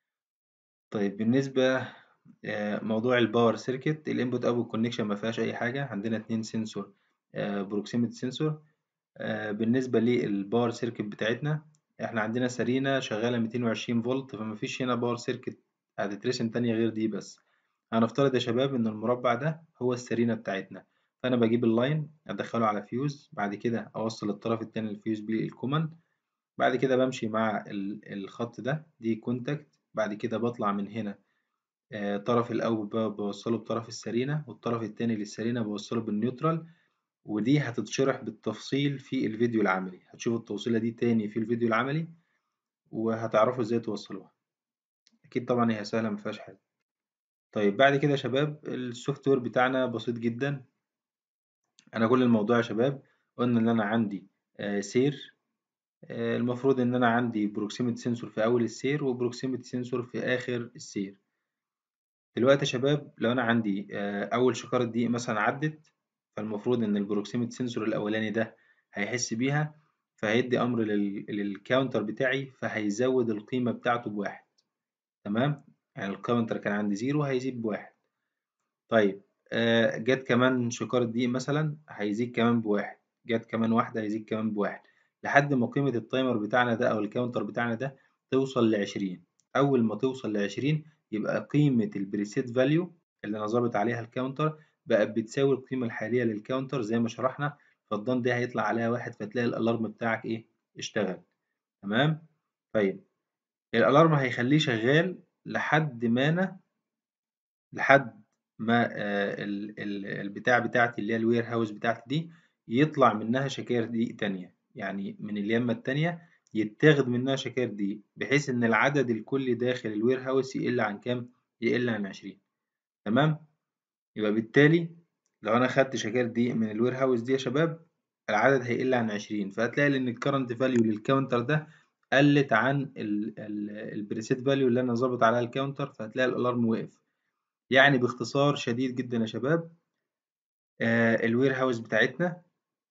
طيب بالنسبة آه، موضوع الباور سيركت الانبوت اوتبوت كونكشن ما فيهاش أي حاجة عندنا اتنين سنسور بروكسيميتي سنسور آه، بالنسبة للباور سيركت بتاعتنا احنا عندنا سرينة شغالة 220 فولت فمفيش هنا باور سيركت هتترسم تانية غير دي بس هنفترض يا شباب ان المربع ده هو السرينة بتاعتنا فانا بجيب اللاين ادخله على فيوز بعد كده اوصل الطرف التاني للفيوز بالكومن بعد كده بمشي مع ال- الخط ده دي كونتاكت بعد كده بطلع من هنا آه، طرف الاول بوصله بطرف السرينة والطرف التاني للسرينة بوصله بالنيوترال ودي هتتشرح بالتفصيل في الفيديو العملي هتشوفوا التوصيلة دي تاني في الفيديو العملي وهتعرفوا ازاي توصلوها اكيد طبعا هي سهلة مفيهاش حاجة طيب بعد كده يا شباب السوفت وير بتاعنا بسيط جدا انا كل الموضوع يا شباب قلنا ان انا عندي آه، سير آه، المفروض ان انا عندي بروكسيميتي سنسور في اول السير وبروكسيميتي سنسور في اخر السير دلوقتي يا شباب لو انا عندي آه، اول شكارة دقيق مثلا عدت فالمفروض ان البروكسيميتي سنسور الاولاني ده هيحس بيها فهيدي امر لل- للكاونتر بتاعي فهيزود القيمة بتاعته بواحد تمام يعني الكاونتر كان عندي زيرو هيزيد بواحد طيب آه، جت كمان شكارة دقيق مثلا هيزيد كمان بواحد جت كمان واحدة هيزيد كمان بواحد لحد ما قيمة التايمر بتاعنا ده أو الكاونتر بتاعنا ده توصل لعشرين أول ما توصل لعشرين يبقى قيمة البريسيت فاليو اللي أنا ظابط عليها الكاونتر بقت بتساوي القيمة الحالية للكاونتر زي ما شرحنا فالضان دي هيطلع عليها واحد فتلاقي الألارم بتاعك إيه اشتغل تمام طيب الألارم هيخليه شغال لحد ما أنا لحد ما آه، ال- ال- البتاع بتاعتي اللي هي الوير هاوس بتاعتي دي يطلع منها شكاير دقيق تانية يعني من اليمة التانية يتاخد منها شكاير دقيق بحيث إن العدد الكلي داخل الوير هاوس يقل عن كام؟ يقل عن عشرين تمام؟ يبقى بالتالي لو أنا خدت شكاير دقيق من الوير هاوس دي يا شباب العدد هيقل عن عشرين فهتلاقي إن الكرنت فاليو للكاونتر ده قلت عن البريسيت فاليو اللي أنا ظابط عليها الكاونتر فهتلاقي الألارم وقف يعني باختصار شديد جدا يا شباب آه الوير هاوس بتاعتنا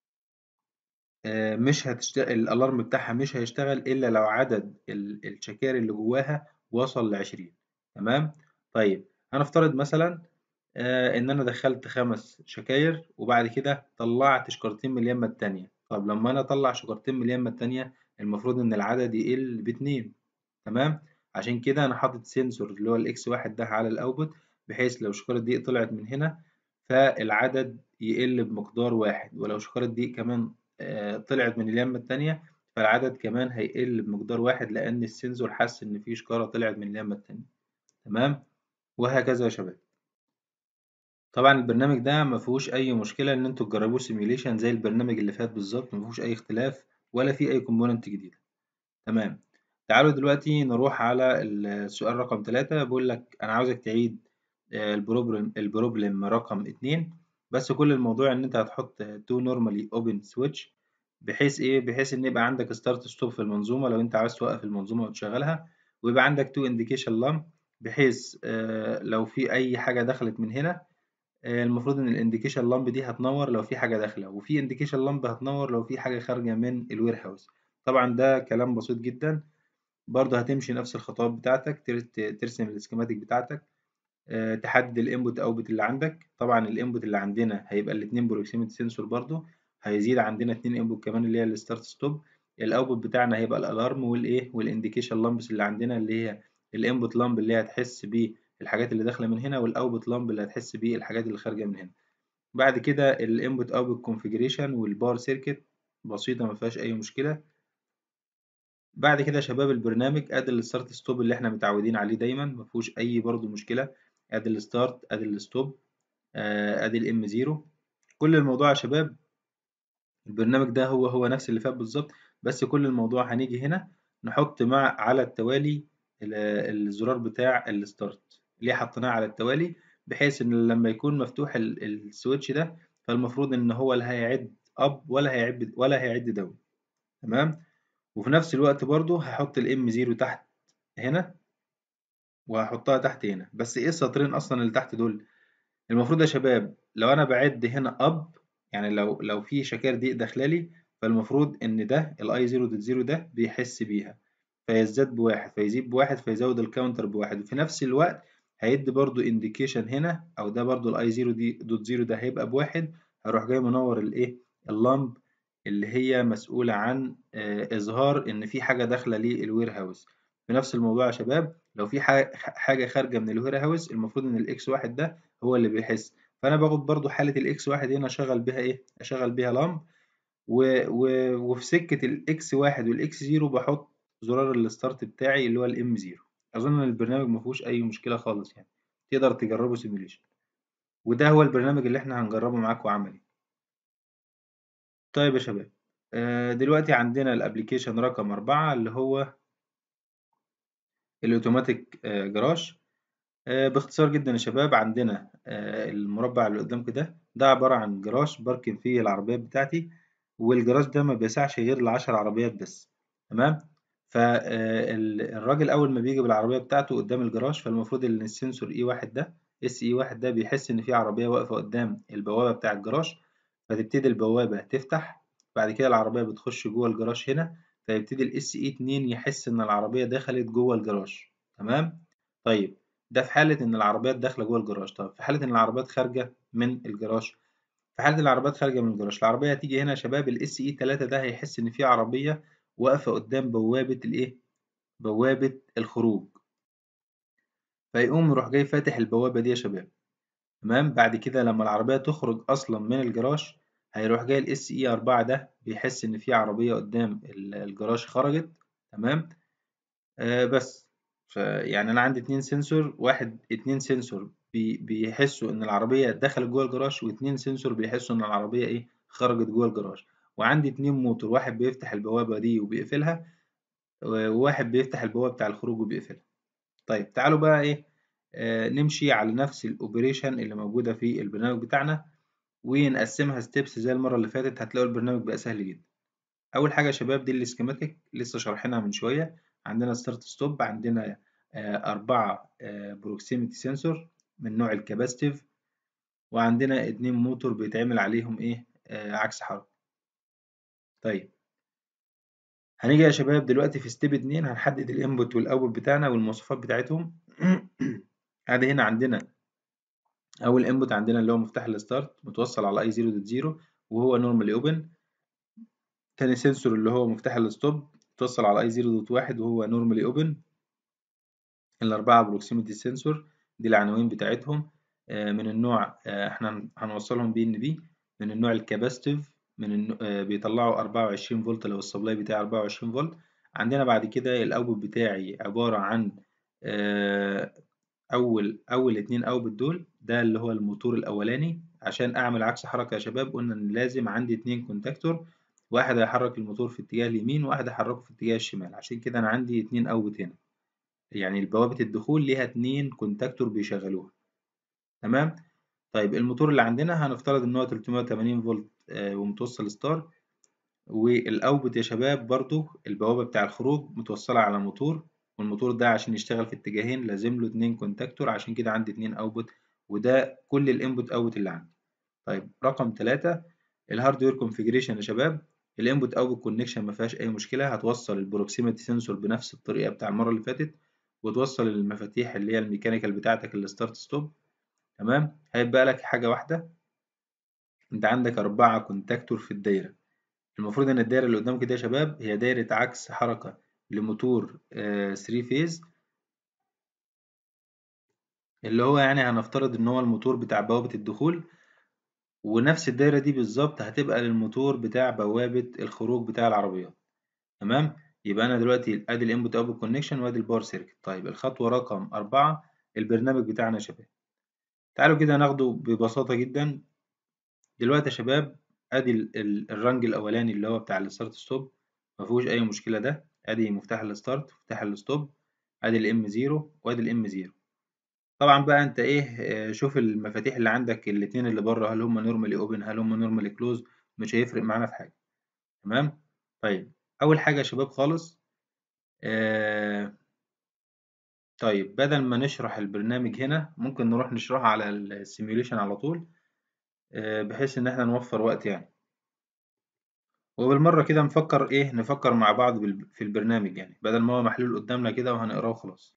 آه مش هتشتغل الالارم بتاعها مش هيشتغل الا لو عدد ال- الشكاير اللي جواها وصل لعشرين تمام طيب هنفترض مثلا آه ان انا دخلت خمس شكاير وبعد كده طلعت شكارتين من اليمة التانية طب لما انا اطلع شكارتين من اليمة التانية المفروض ان العدد يقل باتنين تمام عشان كده انا حاطط سنسور اللي هو الاكس واحد ده على الاوتبوت بحيث لو شكارة دقيق طلعت من هنا فالعدد يقل بمقدار واحد ولو شكارة دقيق كمان آه، طلعت من اليمة التانية فالعدد كمان هيقل بمقدار واحد لأن السنسور حس إن في شكارة طلعت من اليمة التانية تمام وهكذا يا شباب طبعا البرنامج ده ما فيهوش أي مشكلة إن انتوا تجربوه سيميوليشن زي البرنامج اللي فات بالظبط ما فيهوش أي اختلاف ولا فيه أي كومبوننت جديدة تمام تعالوا دلوقتي نروح على السؤال رقم ثلاثة بيقول لك أنا عاوزك تعيد آه، البروبلم البروبلم رقم اتنين بس كل الموضوع إن أنت هتحط تو نورمالي أوبن سويتش بحيث إيه بحيث إن يبقى عندك ستارت ستوب في المنظومة لو أنت عاوز توقف المنظومة وتشغلها ويبقى عندك تو إنديكيشن لامب بحيث آه، لو في أي حاجة دخلت من هنا آه، المفروض إن الإنديكيشن لامب دي هتنور لو في حاجة داخلة وفي إنديكيشن لامب هتنور لو في حاجة خارجة من الوير هاوس طبعا ده كلام بسيط جدا برضه هتمشي نفس الخطوات بتاعتك تر- ترسم السكيماتيك بتاعتك آه، تحدد الانبوت اوتبوت اللي عندك طبعا الانبوت اللي عندنا هيبقى الاثنين بروكسيميتي سنسور برضه هيزيد عندنا اتنين انبوت كمان اللي هي الستارت ستوب الاوتبوت بتاعنا هيبقى الالارم والايه والانديكيشن لامبس اللي عندنا اللي هي الانبوت لامب اللي هي هتحس بالحاجات اللي داخله من هنا والاوتبوت لامب اللي هتحس بالحاجات اللي خارجه من هنا بعد كده الانبوت اوتبوت كونفيجريشن والباور سيركت بسيطه ما فيهاش اي مشكله بعد كده يا شباب البرنامج ادي الستارت ستوب اللي احنا متعودين عليه دايما ما فيهوش اي برضو مشكله ادي الستارت ادي الستوب ادي الام زيرو كل الموضوع يا شباب البرنامج ده هو هو نفس اللي فات بالظبط بس كل الموضوع هنيجي هنا نحط مع على التوالي الزرار بتاع الستارت اللي حطيناه على التوالي بحيث ان لما يكون مفتوح السويتش ده فالمفروض ان هو لا هيعد اب ولا هيعد ولا هيعد داون تمام وفي نفس الوقت برضو هحط الام زيرو تحت هنا وهحطها تحت هنا بس ايه السطرين اصلا اللي تحت دول المفروض يا شباب لو انا بعد هنا اب يعني لو لو في شكاير دي داخله لي فالمفروض ان ده الاي 0 دوت 0 ده بيحس بيها فيزداد بواحد فيزيد بواحد فيزود الكاونتر بواحد وفي نفس الوقت هيدي برضو انديكيشن هنا او ده برضو الاي 0 دي دوت 0 ده هيبقى بواحد هروح جاي منور الايه اللامب اللي هي مسؤولة عن إظهار إن في حاجة داخلة للوير هاوس في نفس الموضوع يا شباب لو في حاجة خارجة من الوير هاوس المفروض إن الإكس واحد ده هو اللي بيحس فأنا باخد برضو حالة الإكس واحد هنا أشغل بيها إيه؟ أشغل بيها لامب و... و... وفي سكة الإكس واحد والإكس زيرو بحط زرار الستارت بتاعي اللي هو الإم زيرو أظن إن البرنامج مفيهوش أي مشكلة خالص يعني تقدر تجربه سيميوليشن وده هو البرنامج اللي إحنا هنجربه معاكم عملي طيب يا شباب دلوقتي عندنا الابليكيشن رقم أربعة اللي هو الأوتوماتيك جراج باختصار جدا يا شباب عندنا المربع اللي قدامكم ده ده عبارة عن جراج بركن فيه العربيات بتاعتي والجراج ده ما بيسعش غير لعشر عربيات بس تمام فالراجل أول ما بيجي بالعربية بتاعته قدام الجراج فالمفروض إن السنسور إي واحد ده اس إي واحد ده بيحس إن في عربية واقفة قدام البوابة بتاع الجراج فتبتدي البوابة تفتح بعد كده العربية بتخش جوه الجراج هنا فيبتدي الاس اي 2 يحس ان العربية دخلت جوه الجراج تمام طيب ده في حالة ان العربيات داخلة جوه الجراج طب في حالة ان العربيات خارجة من الجراج في حالة العربيات خارجة من الجراج العربية هتيجي هنا يا شباب الاس اي 3 ده هيحس ان في عربية واقفة قدام بوابة الايه بوابة الخروج فيقوم يروح جاي فاتح البوابة دي يا شباب تمام بعد كده لما العربية تخرج أصلا من الجراج هيروح جاي الاس اي 4 ده بيحس إن في عربية قدام الجراج خرجت تمام آه بس فيعني أنا عندي اتنين سنسور واحد اتنين سنسور بي بيحسوا إن العربية دخلت جوه الجراج واتنين سنسور بيحسوا إن العربية إيه خرجت جوه الجراج وعندي اتنين موتور واحد بيفتح البوابة دي وبيقفلها وواحد بيفتح البوابة بتاع الخروج وبيقفلها طيب تعالوا بقى إيه آه نمشي على نفس الأوبريشن اللي موجودة في البرنامج بتاعنا ونقسمها ستيبس زي المرة اللي فاتت هتلاقوا البرنامج بقى سهل جدا أول حاجة يا شباب دي السكيماتيك لسه شارحينها من شوية عندنا ستارت ستوب عندنا آه أربعة بروكسيميتي سنسور من نوع الكاباستيف وعندنا اتنين موتور بيتعمل عليهم إيه آه عكس حركة طيب هنيجي يا شباب دلوقتي في ستيب اتنين هنحدد الانبوت والاوتبوت بتاعنا والمواصفات بتاعتهم ادي هنا عندنا اول انبوت عندنا اللي هو مفتاح الستارت متوصل على اي 0 دوت 0 وهو نورمالي اوبن تاني سنسور اللي هو مفتاح الستوب متوصل على اي 0 دوت 1 وهو نورمالي اوبن الاربعه بروكسيميتي سنسور دي العناوين بتاعتهم من النوع احنا هنوصلهم بي ان بي من النوع الكاباستيف من النوع بيطلعوا 24 فولت لو السبلاي بتاعي 24 فولت عندنا بعد كده الاوتبوت بتاعي عباره عن اول اول اتنين اوتبوت دول ده اللي هو الموتور الاولاني عشان اعمل عكس حركه يا شباب قلنا ان لازم عندي اتنين كونتاكتور واحد هيحرك الموتور في اتجاه اليمين وواحد هيحركه في اتجاه الشمال عشان كده انا عندي اتنين اوتبوت هنا يعني بوابه الدخول ليها اتنين كونتاكتور بيشغلوها تمام طيب الموتور اللي عندنا هنفترض ان هو 380 فولت آه ومتوصل ستار والاوتبوت يا شباب برضو البوابه بتاع الخروج متوصله على موتور والموتور ده عشان يشتغل في اتجاهين لازم له اتنين كونتاكتور عشان كده عندي اتنين اوتبوت وده كل الانبوت اوتبوت اللي عندي طيب رقم ثلاثة الهاردوير كونفيجريشن يا شباب الانبوت اوتبوت كونكشن ما فيهاش اي مشكله هتوصل البروكسيميتي سنسور بنفس الطريقه بتاع المره اللي فاتت وتوصل المفاتيح اللي هي الميكانيكال بتاعتك الستارت ستوب تمام هيبقى لك حاجه واحده انت عندك أربعة كونتاكتور في الدايره المفروض ان الدايره اللي قدامك دي يا شباب هي دايره عكس حركه لموتور 3 فيز اللي هو يعني هنفترض ان هو الموتور بتاع بوابه الدخول ونفس الدايره دي بالظبط هتبقى للموتور بتاع بوابه الخروج بتاع العربيات تمام يبقى انا دلوقتي ادي الانبوت اوتبوت كونكشن وادي الباور سيركت طيب الخطوه رقم أربعة البرنامج بتاعنا يا شباب تعالوا كده ناخده ببساطه جدا دلوقتي يا شباب ادي الرنج الاولاني اللي هو بتاع الستارت ستوب ما فيهوش اي مشكله ده ادي مفتاح الستارت مفتاح الستوب ادي الام 0 وادي الام 0 طبعا بقى انت ايه شوف المفاتيح اللي عندك الاتنين اللي بره هل هم نورمالي اوبن هل هم نورمالي كلوز مش هيفرق معانا في حاجه تمام طيب اول حاجه يا شباب خالص آه طيب بدل ما نشرح البرنامج هنا ممكن نروح نشرحه على السيميوليشن على طول آه بحيث ان احنا نوفر وقت يعني وبالمرة كده نفكر ايه نفكر مع بعض في البرنامج يعني بدل ما هو محلول قدامنا كده وهنقراه وخلاص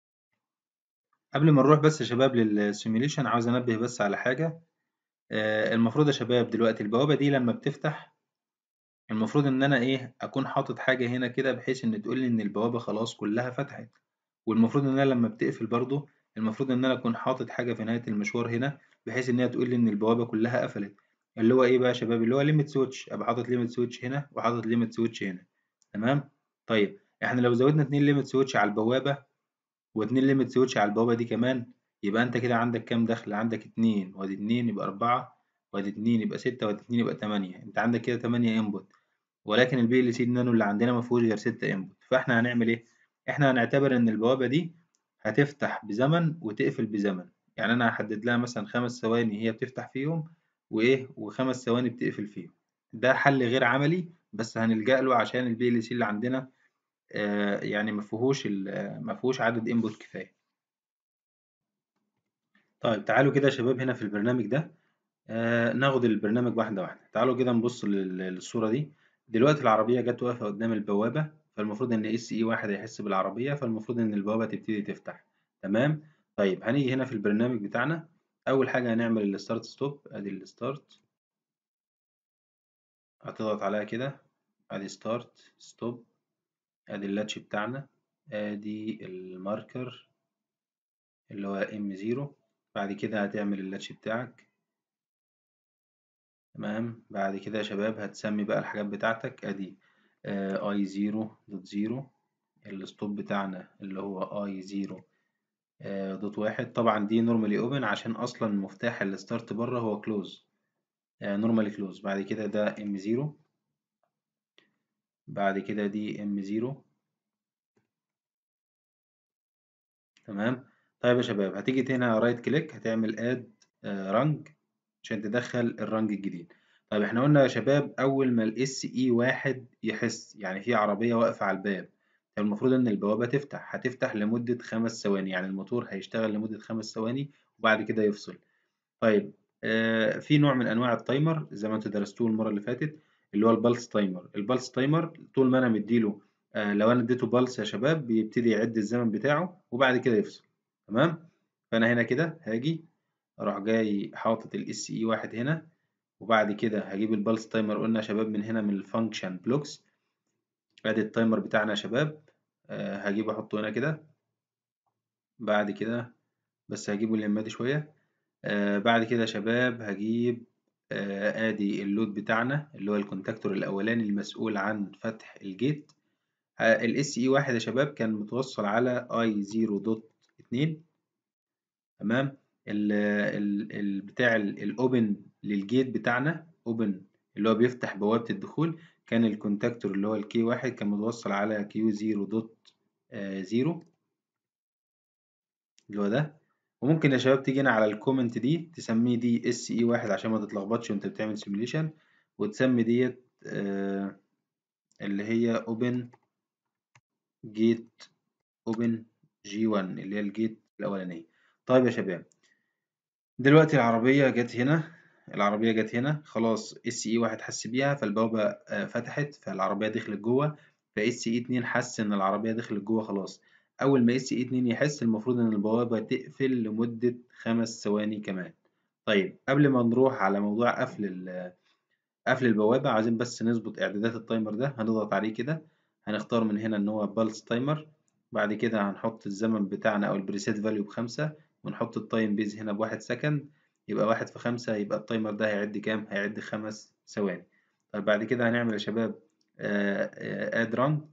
قبل ما نروح بس يا شباب للسيميوليشن عاوز انبه بس على حاجة آه المفروض يا شباب دلوقتي البوابة دي لما بتفتح المفروض ان انا ايه اكون حاطط حاجة هنا كده بحيث ان تقول لي ان البوابة خلاص كلها فتحت والمفروض ان انا لما بتقفل برضو المفروض ان انا اكون حاطط حاجة في نهاية المشوار هنا بحيث ان هي تقول لي ان البوابة كلها قفلت اللي هو ايه بقى يا شباب اللي هو ليميت سويتش ابقى حاطط ليميت سويتش هنا وحاطط ليميت سويتش هنا تمام طيب احنا لو زودنا اتنين ليميت سويتش على البوابة واتنين ليميت سويتش على البوابة دي كمان يبقى انت كده عندك كام دخل عندك اتنين وادي اتنين يبقى اربعة وادي اتنين يبقى ستة وادي اتنين يبقى تمانية انت عندك كده تمانية انبوت ولكن البي ال سي نانو اللي عندنا مفيهوش غير ستة انبوت فاحنا هنعمل ايه احنا هنعتبر ان البوابة دي هتفتح بزمن وتقفل بزمن يعني انا هحدد لها مثلا خمس ثواني هي بتفتح فيهم وايه وخمس ثواني بتقفل فيهم ده حل غير عملي بس هنلجأ له عشان البي ال سي اللي عندنا آه يعني ما فيهوش ما فيهوش عدد انبوت كفايه طيب تعالوا كده يا شباب هنا في البرنامج ده آه ناخد البرنامج واحده واحده تعالوا كده نبص للصوره دي دلوقتي العربيه جت واقفه قدام البوابه فالمفروض ان اس اي واحد هيحس بالعربيه فالمفروض ان البوابه تبتدي تفتح تمام طيب هنيجي هنا في البرنامج بتاعنا اول حاجه هنعمل الستارت ستوب ادي الستارت هتضغط عليها كده ادي ستارت ستوب ادي اللاتش بتاعنا ادي الماركر اللي هو ام زيرو بعد كده هتعمل اللاتش بتاعك تمام بعد كده يا شباب هتسمي بقى الحاجات بتاعتك ادي اي زيرو دوت زيرو الستوب بتاعنا اللي هو اي زيرو دوت واحد طبعا دي نورمالي اوبن عشان اصلا مفتاح الستارت بره هو كلوز نورمالي كلوز بعد كده ده ام زيرو بعد كده دي ام زيرو تمام طيب يا شباب هتيجي هنا رايت كليك هتعمل اد رنج عشان تدخل الرنج الجديد طيب احنا قلنا يا شباب اول ما الاس اي واحد يحس يعني في عربيه واقفه على الباب المفروض ان البوابه تفتح هتفتح لمده خمس ثواني يعني الموتور هيشتغل لمده خمس ثواني وبعد كده يفصل طيب آه في نوع من انواع التايمر زي ما انتوا درستوه المره اللي فاتت اللي هو البلس تايمر البلس تايمر طول ما انا مديله آه لو انا اديته بلس يا شباب بيبتدي يعد الزمن بتاعه وبعد كده يفصل تمام فانا هنا كده هاجي اروح جاي حاطط الاس اي واحد هنا وبعد كده هجيب البلس تايمر قلنا يا شباب من هنا من الفانكشن بلوكس ادي التايمر بتاعنا يا شباب آه هجيبه احطه هنا كده بعد كده بس هجيبه اليمادي شويه آه بعد كده يا شباب هجيب آه ادي اللود بتاعنا اللي هو الكونتاكتور الاولاني المسؤول عن فتح الجيت الاس اي واحد يا شباب كان متوصل على اي زيرو دوت اتنين تمام ال ال ال بتاع الاوبن للجيت بتاعنا اوبن اللي هو بيفتح بوابة الدخول كان الكونتاكتور اللي هو الكي واحد كان متوصل على كيو زيرو دوت زيرو اللي هو ده وممكن يا شباب تيجي هنا على الكومنت دي تسميه دي اس اي واحد عشان ما تتلخبطش وانت بتعمل سيميوليشن وتسمي ديت آه اللي هي اوبن جيت اوبن جي 1 اللي هي الجيت الاولانيه طيب يا شباب دلوقتي العربيه جت هنا العربيه جت هنا خلاص اس اي واحد حس بيها فالبوابه آه فتحت فالعربيه دخلت جوه فاس اي 2 حس ان العربيه دخلت جوه خلاص اول ما اس اي 2 يحس المفروض ان البوابه تقفل لمده خمس ثواني كمان طيب قبل ما نروح على موضوع قفل قفل البوابة عايزين بس نظبط إعدادات التايمر ده هنضغط عليه كده هنختار من هنا إن هو بالس تايمر بعد كده هنحط الزمن بتاعنا أو البريسيت فاليو بخمسة ونحط التايم بيز هنا بواحد سكند يبقى واحد في خمسة يبقى التايمر ده هيعد كام؟ هيعد خمس ثواني طيب بعد كده هنعمل يا شباب اد ران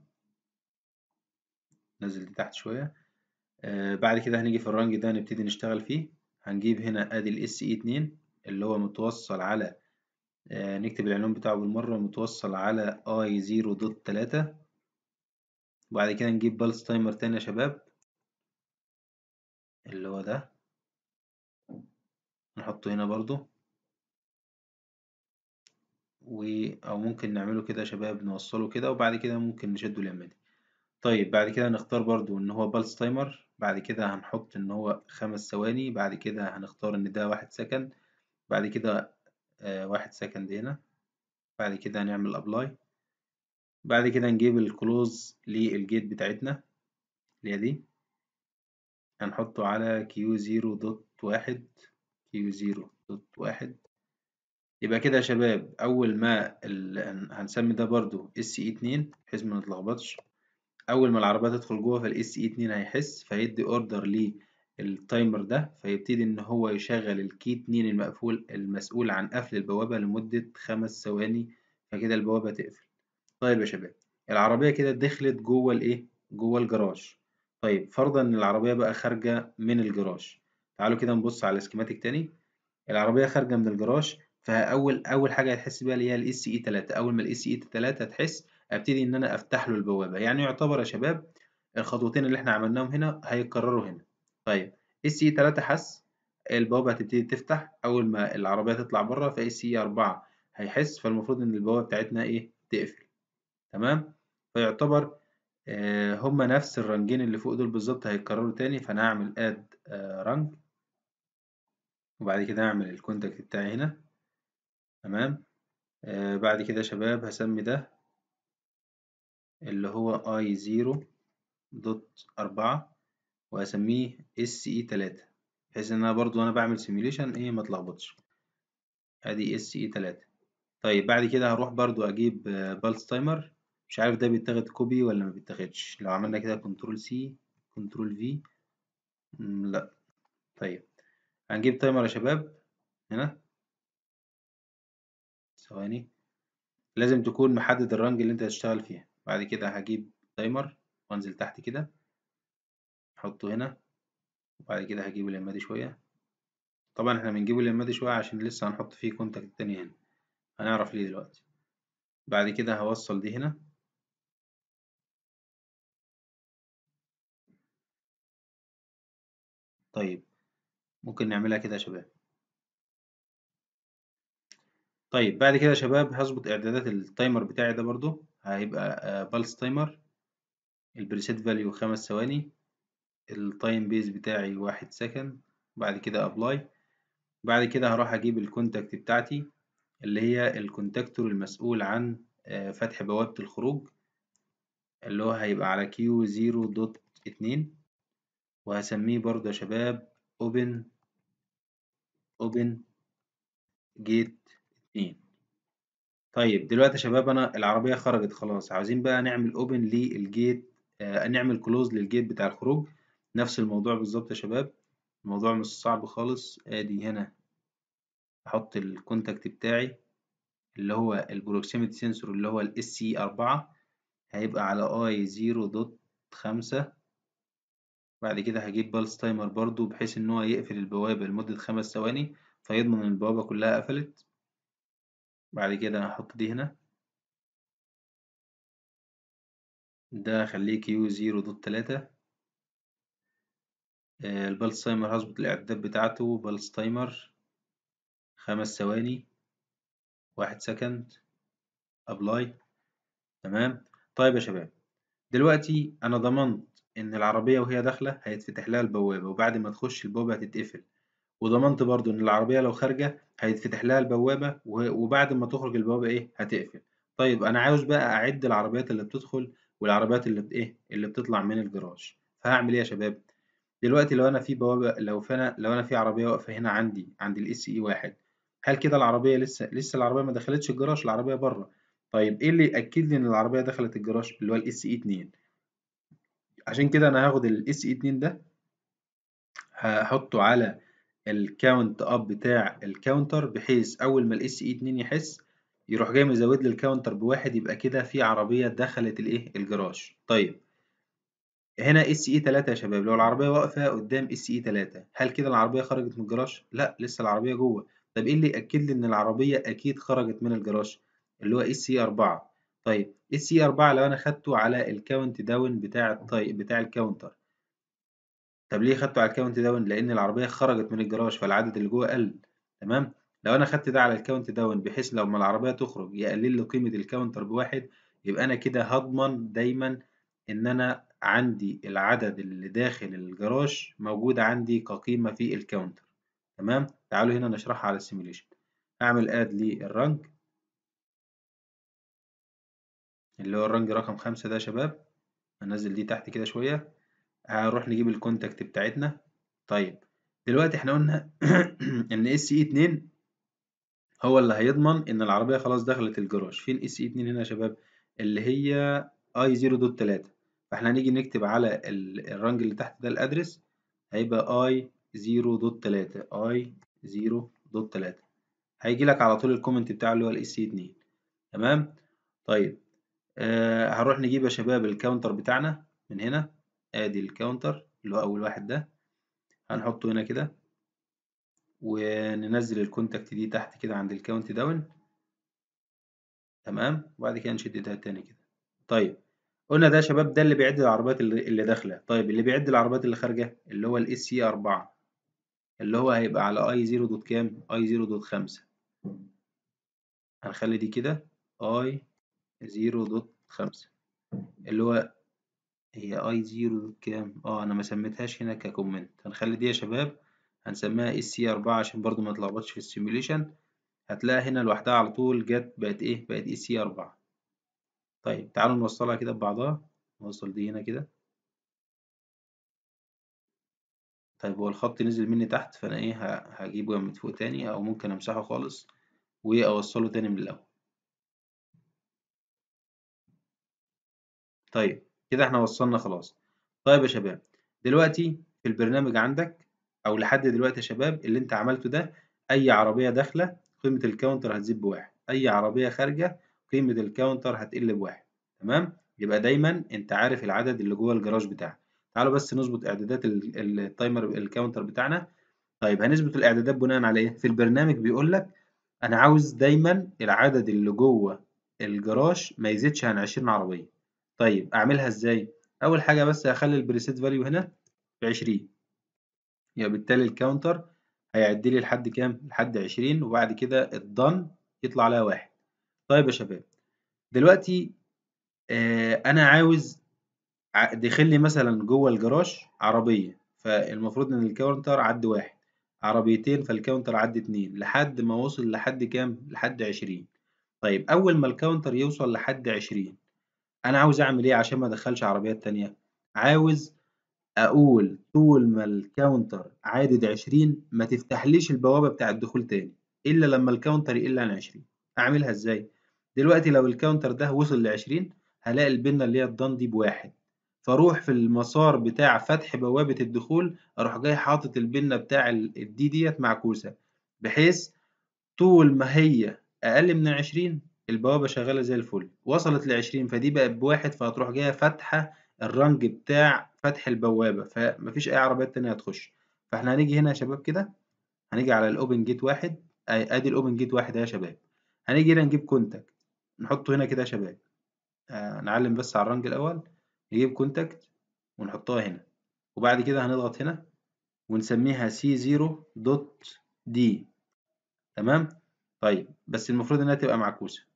نزل دي تحت شوية آه بعد كده هنيجي في الرانج ده نبتدي نشتغل فيه هنجيب هنا ادي الاس اي 2 اللي هو متوصل على آه نكتب العنوان بتاعه بالمرة متوصل على اي 0 دوت 3 وبعد كده نجيب بالس تايمر تاني يا شباب اللي هو ده نحطه هنا برضو و او ممكن نعمله كده يا شباب نوصله كده وبعد كده ممكن نشده اليمة دي طيب بعد كده نختار برضو ان هو بالس تايمر بعد كده هنحط ان هو خمس ثواني بعد كده هنختار ان ده واحد سكند بعد كده آه واحد سكند هنا بعد كده هنعمل ابلاي بعد كده نجيب الكلوز للجيت بتاعتنا اللي هي دي هنحطه على كيو زيرو دوت واحد كيو زيرو دوت واحد يبقى كده يا شباب اول ما ال... هنسمي ده برضو اس اي اتنين بحيث ما نتلخبطش اول ما العربيه تدخل جوه فالاس اي 2 هيحس فيدي اوردر للتايمر ده فيبتدي ان هو يشغل الكي 2 المقفول المسؤول عن قفل البوابه لمده خمس ثواني فكده البوابه تقفل طيب يا شباب العربيه كده دخلت جوه الايه جوه الجراج طيب فرضا ان العربيه بقى خارجه من الجراج تعالوا كده نبص على السكيماتيك تاني العربيه خارجه من الجراج فاول اول حاجه هتحس بيها اللي هي الاس اي 3 اول ما الاس اي 3 تحس ابتدي ان انا افتح له البوابه يعني يعتبر يا شباب الخطوتين اللي احنا عملناهم هنا هيتكرروا هنا طيب اس اي 3 حس البوابه هتبتدي تفتح اول ما العربيه تطلع بره فاس اي 4 هيحس فالمفروض ان البوابه بتاعتنا ايه تقفل تمام فيعتبر آه هما نفس الرنجين اللي فوق دول بالظبط هيتكرروا تاني فانا هعمل اد آه رنج وبعد كده هعمل الكونتاكت بتاعي هنا تمام آه بعد كده يا شباب هسمي ده اللي هو اي زيرو دوت أربعة وهسميه اس اي تلاتة بحيث ان انا برضو وانا بعمل سيميوليشن ايه ما اتلخبطش ادي اس اي تلاتة طيب بعد كده هروح برضو اجيب بالس تايمر مش عارف ده بيتاخد كوبي ولا ما بيتاخدش لو عملنا كده كنترول سي كنترول في لا طيب هنجيب تايمر يا شباب هنا ثواني لازم تكون محدد الرنج اللي انت هتشتغل فيها بعد كده هجيب تايمر وانزل تحت كده احطه هنا وبعد كده هجيب اليمة دي شوية طبعا احنا بنجيبه اليمة دي شوية عشان لسه هنحط فيه كونتاكت تاني هنا هنعرف ليه دلوقتي بعد كده هوصل دي هنا طيب ممكن نعملها كده يا شباب طيب بعد كده يا شباب هظبط اعدادات التايمر بتاعي ده برضو هيبقى بالس تايمر البريسيت فاليو خمس ثواني التايم بيز بتاعي واحد سكند بعد كده ابلاي بعد كده هروح اجيب الكونتاكت بتاعتي اللي هي الكونتاكتور المسؤول عن فتح بوابة الخروج اللي هو هيبقى على كيو زيرو دوت اتنين وهسميه برضه يا شباب اوبن اوبن جيت اتنين طيب دلوقتي يا شباب انا العربية خرجت خلاص عاوزين بقى نعمل اوبن للجيت آه نعمل كلوز للجيت بتاع الخروج نفس الموضوع بالظبط يا شباب الموضوع مش صعب خالص ادي هنا احط الكونتاكت بتاعي اللي هو البروكسيميتي سنسور اللي هو الاس سي 4 هيبقى على اي 0 دوت 5 بعد كده هجيب بالس تايمر برضو بحيث ان هو يقفل البوابة لمدة خمس ثواني فيضمن ان البوابة كلها قفلت بعد كده هحط دي هنا ده خليه كيو 0 دوت 3 البلس تايمر هظبط الاعدادات بتاعته بلس تايمر خمس ثواني واحد سكند ابلاي تمام طيب يا شباب دلوقتي انا ضمنت ان العربيه وهي داخله هيتفتح لها البوابه وبعد ما تخش البوابه هتتقفل وضمنت برضو ان العربيه لو خارجه هيتفتح لها البوابه وبعد ما تخرج البوابه ايه هتقفل طيب انا عاوز بقى اعد العربيات اللي بتدخل والعربيات اللي ايه اللي بتطلع من الجراج فهعمل ايه يا شباب دلوقتي لو انا في بوابه لو فانا لو انا في عربيه واقفه هنا عندي عند الاس اي واحد هل كده العربية لسه لسه العربية ما دخلتش الجراج العربية بره طيب ايه اللي يأكد لي ان العربية دخلت الجراج اللي هو الاس اي 2 عشان كده انا هاخد الاس اي 2 ده هحطه على الكاونت اب بتاع الكاونتر بحيث اول ما الاس اي 2 يحس يروح جاي مزود لي الكاونتر بواحد يبقى كده في عربية دخلت الايه الجراج طيب هنا اس اي 3 يا شباب لو العربية واقفة قدام اس اي 3 هل كده العربية خرجت من الجراج؟ لا لسه العربية جوه طب ايه اللي يأكد لي ان العربية اكيد خرجت من الجراج؟ اللي هو اس اي 4 طيب اس اي 4 لو انا خدته على الكاونت داون بتاع الطيب بتاع الكاونتر طب ليه خدته على الكاونت داون؟ لان العربية خرجت من الجراج فالعدد اللي جوه قل تمام؟ لو انا خدت ده على الكاونت داون بحيث لو ما العربية تخرج يقلل لي قيمة الكاونتر بواحد يبقى انا كده هضمن دايما ان انا عندي العدد اللي داخل الجراج موجود عندي كقيمة في الكاونتر تمام تعالوا هنا نشرحها على السيميوليشن اعمل اد للرنج اللي هو الرنج رقم خمسة ده يا شباب هنزل دي تحت كده شوية هنروح نجيب الكونتاكت بتاعتنا طيب دلوقتي احنا قلنا ان اس اي 2 هو اللي هيضمن ان العربية خلاص دخلت الجراج فين اس اي 2 هنا يا شباب اللي هي اي 0.3 فاحنا هنيجي نكتب على الرنج اللي تحت ده الادرس هيبقى اي 0.3 اي 0.3 هيجي لك على طول الكومنت بتاعه اللي هو الاس سي 2 تمام طيب آه هنروح نجيب يا شباب الكاونتر بتاعنا من هنا ادي الكاونتر اللي هو اول واحد ده هنحطه هنا كده وننزل الكونتاكت دي تحت كده عند الكاونت داون تمام وبعد كده نشد ده تاني كده طيب قلنا ده يا شباب ده اللي بيعد العربيات اللي, اللي داخله طيب اللي بيعد العربيات اللي خارجه اللي هو الاس سي 4 اللي هو هيبقى على اي 0 دوت كام اي 0 دوت 5 هنخلي دي كده اي 0 دوت 5 اللي هو هي اي 0 دوت كام اه انا ما سميتهاش هنا ككومنت هنخلي دي يا شباب هنسميها اس سي 4 عشان برضو ما تلخبطش في السيميوليشن هتلاقيها هنا لوحدها على طول جت بقت ايه بقت اس سي 4 طيب تعالوا نوصلها كده ببعضها نوصل دي هنا كده طيب هو الخط نزل مني تحت فانا ايه هجيبه من فوق تاني او ممكن امسحه خالص واوصله تاني من الاول طيب كده احنا وصلنا خلاص طيب يا شباب دلوقتي في البرنامج عندك او لحد دلوقتي يا شباب اللي انت عملته ده اي عربيه داخله قيمه الكاونتر هتزيد بواحد اي عربيه خارجه قيمه الكاونتر هتقل بواحد تمام يبقى دايما انت عارف العدد اللي جوه الجراج بتاعك تعالوا بس نظبط اعدادات التايمر الكاونتر بتاعنا طيب هنظبط الاعدادات بناء على ايه في البرنامج بيقول لك انا عاوز دايما العدد اللي جوه الجراج ما يزيدش عن 20 عربيه طيب اعملها ازاي اول حاجه بس هخلي البريسيت فاليو هنا ب 20 يبقى بالتالي الكاونتر هيعد لي لحد كام لحد 20 وبعد كده الضن يطلع عليها واحد طيب يا شباب دلوقتي آه انا عاوز داخل لي مثلا جوه الجراج عربيه فالمفروض ان الكاونتر عد واحد عربيتين فالكاونتر عد اتنين لحد ما وصل لحد كام لحد عشرين طيب اول ما الكاونتر يوصل لحد عشرين انا عاوز اعمل ايه عشان ما ادخلش عربيات تانية عاوز اقول طول ما الكاونتر عادد عشرين ما تفتحليش البوابه بتاع الدخول تاني الا لما الكاونتر يقل عن عشرين اعملها ازاي دلوقتي لو الكاونتر ده وصل لعشرين هلاقي البنه اللي هي الضن دي بواحد فاروح في المسار بتاع فتح بوابة الدخول اروح جاي حاطط البنة بتاع الدي ديت معكوسة بحيث طول ما هي اقل من عشرين البوابة شغالة زي الفل وصلت لعشرين فدي بقت بواحد فهتروح جاية فاتحة الرنج بتاع فتح البوابة فمفيش اي عربيات تانية هتخش فاحنا هنيجي هنا يا شباب كده هنيجي على الاوبن جيت واحد ادي الاوبن جيت واحد يا شباب هنيجي هنا نجيب كونتاكت نحطه هنا كده يا شباب آه نعلم بس على الرنج الاول نجيب كونتاكت ونحطها هنا وبعد كده هنضغط هنا ونسميها C0.D تمام طيب بس المفروض انها تبقى معكوسة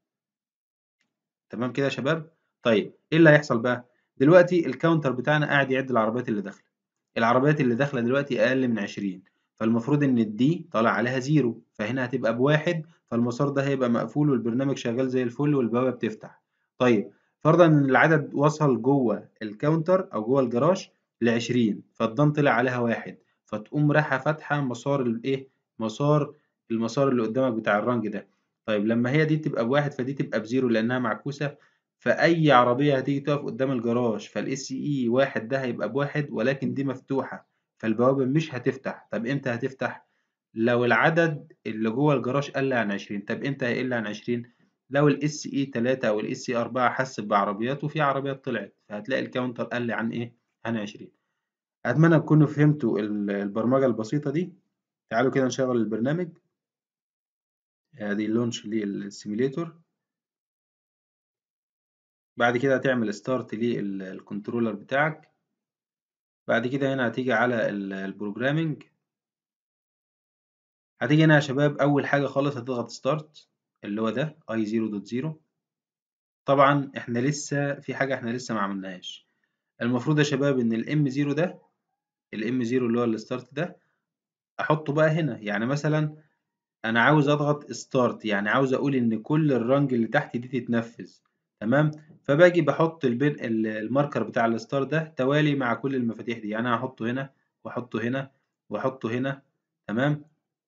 تمام كده يا شباب طيب ايه اللي هيحصل بقى دلوقتي الكاونتر بتاعنا قاعد يعد العربيات اللي داخله العربيات اللي داخله دلوقتي اقل من 20 فالمفروض ان الدي طالع عليها زيرو فهنا هتبقى بواحد فالمسار ده هيبقى مقفول والبرنامج شغال زي الفل والبوابه بتفتح طيب فرضا ان العدد وصل جوه الكاونتر او جوه الجراج ل 20 فالضم طلع عليها واحد فتقوم رايحه فاتحه مسار الايه مسار المسار اللي قدامك بتاع الرنج ده طيب لما هي دي تبقى بواحد فدي تبقى بزيرو لأنها معكوسة فأي عربية هتيجي تقف قدام الجراج فالاس اي واحد ده هيبقى بواحد ولكن دي مفتوحة فالبوابة مش هتفتح طب امتى هتفتح؟ لو العدد اللي جوه الجراج قل عن عشرين طب امتى هيقل عن عشرين؟ لو الاس اي تلاتة أو الاس اي أربعة حس بعربيات وفي عربيات طلعت فهتلاقي الكاونتر قل عن ايه؟ عن عشرين أتمنى تكونوا فهمتوا البرمجة البسيطة دي تعالوا كده نشغل البرنامج ادي اللونش للسيميليتور بعد كده هتعمل ستارت للكنترولر بتاعك بعد كده هنا هتيجي على البروجرامينج هتيجي هنا يا شباب اول حاجه خالص هتضغط ستارت اللي هو ده اي 0.0 طبعا احنا لسه في حاجه احنا لسه ما عملناهاش المفروض يا شباب ان الام 0 ده الام 0 اللي هو الستارت ده احطه بقى هنا يعني مثلا انا عاوز اضغط ستارت يعني عاوز اقول ان كل الرنج اللي تحت دي تتنفذ تمام فباجي بحط البين الماركر بتاع الستار ده توالي مع كل المفاتيح دي يعني انا هحطه هنا واحطه هنا واحطه هنا تمام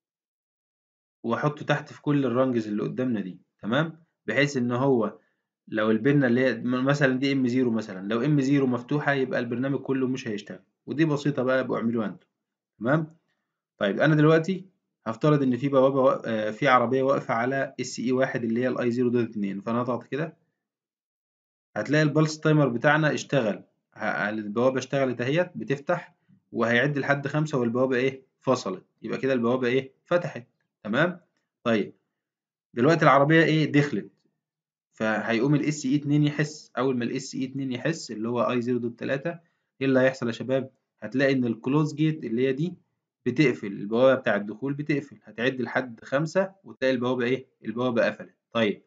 واحطه تحت في كل الرنجز اللي قدامنا دي تمام بحيث ان هو لو البنه اللي هي مثلا دي ام 0 مثلا لو ام 0 مفتوحه يبقى البرنامج كله مش هيشتغل ودي بسيطه بقى ابقوا اعملوها انتوا تمام طيب انا دلوقتي هفترض ان في بوابه في عربيه واقفه على اس اي واحد اللي هي الاي 0 دوت 2 فانا اضغط كده هتلاقي البلس تايمر بتاعنا اشتغل البوابة اشتغلت اهيت بتفتح وهيعد لحد خمسة والبوابة ايه فصلت يبقى كده البوابة ايه فتحت تمام طيب دلوقتي العربية ايه دخلت فهيقوم الاس اي 2 يحس اول ما الاس اي 2 يحس اللي هو اي 0.3 ايه اللي هيحصل يا شباب هتلاقي ان الكلوز جيت اللي هي دي بتقفل البوابة بتاع الدخول بتقفل هتعد لحد خمسة وتلاقي البوابة ايه البوابة قفلت طيب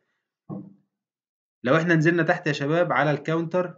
لو احنا نزلنا تحت يا شباب على الكاونتر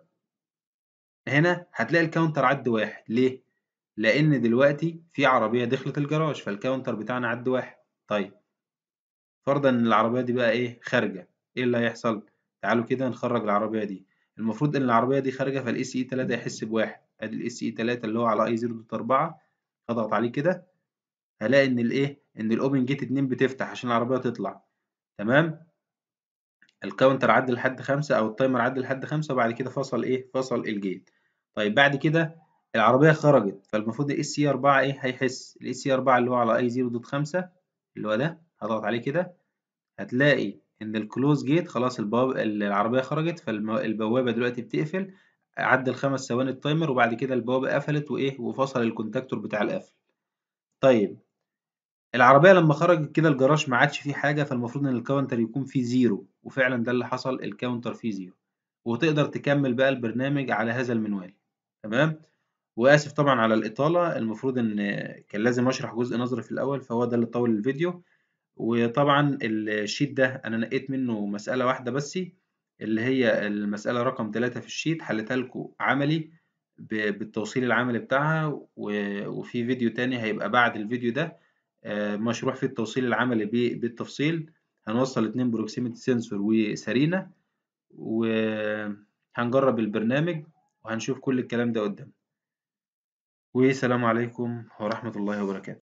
هنا هتلاقي الكاونتر عد واحد ليه؟ لأن دلوقتي في عربية دخلت الجراج فالكاونتر بتاعنا عد واحد طيب فرضا إن العربية دي بقى إيه خارجة إيه اللي هيحصل؟ تعالوا كده نخرج العربية دي المفروض إن العربية دي خارجة فالإس إي 3 يحس بواحد أدي الإس إي 3 اللي هو على أي 0.4 هضغط عليه كده هلاقي إن الإيه؟ إن الأوبن جيت 2 بتفتح عشان العربية تطلع تمام؟ الكاونتر عدى لحد خمسة أو التايمر عدى لحد خمسة وبعد كده فصل إيه؟ فصل الجيت. طيب بعد كده العربية خرجت فالمفروض الاس سي 4 إيه؟ هيحس الاس سي 4 اللي هو على أي 0.5 اللي هو ده هضغط عليه كده هتلاقي إن الكلوز جيت خلاص البواب العربية خرجت فالبوابة دلوقتي بتقفل عدى الخمس ثواني التايمر وبعد كده البوابة قفلت وإيه؟ وفصل الكونتاكتور بتاع القفل. طيب العربية لما خرجت كده الجراج ما عادش فيه حاجة فالمفروض إن الكاونتر يكون فيه زيرو وفعلا ده اللي حصل الكاونتر فيه زيرو وتقدر تكمل بقى البرنامج على هذا المنوال تمام وآسف طبعا على الإطالة المفروض إن كان لازم أشرح جزء نظري في الأول فهو ده اللي طول الفيديو وطبعا الشيت ده أنا نقيت منه مسألة واحدة بس اللي هي المسألة رقم ثلاثة في الشيت حلتها لكم عملي بالتوصيل العملي بتاعها وفي فيديو تاني هيبقى بعد الفيديو ده مشروع في التوصيل العملي بالتفصيل هنوصل اتنين بروكسيميتي سنسور وسارينا وهنجرب البرنامج وهنشوف كل الكلام ده قدام والسلام عليكم ورحمة الله وبركاته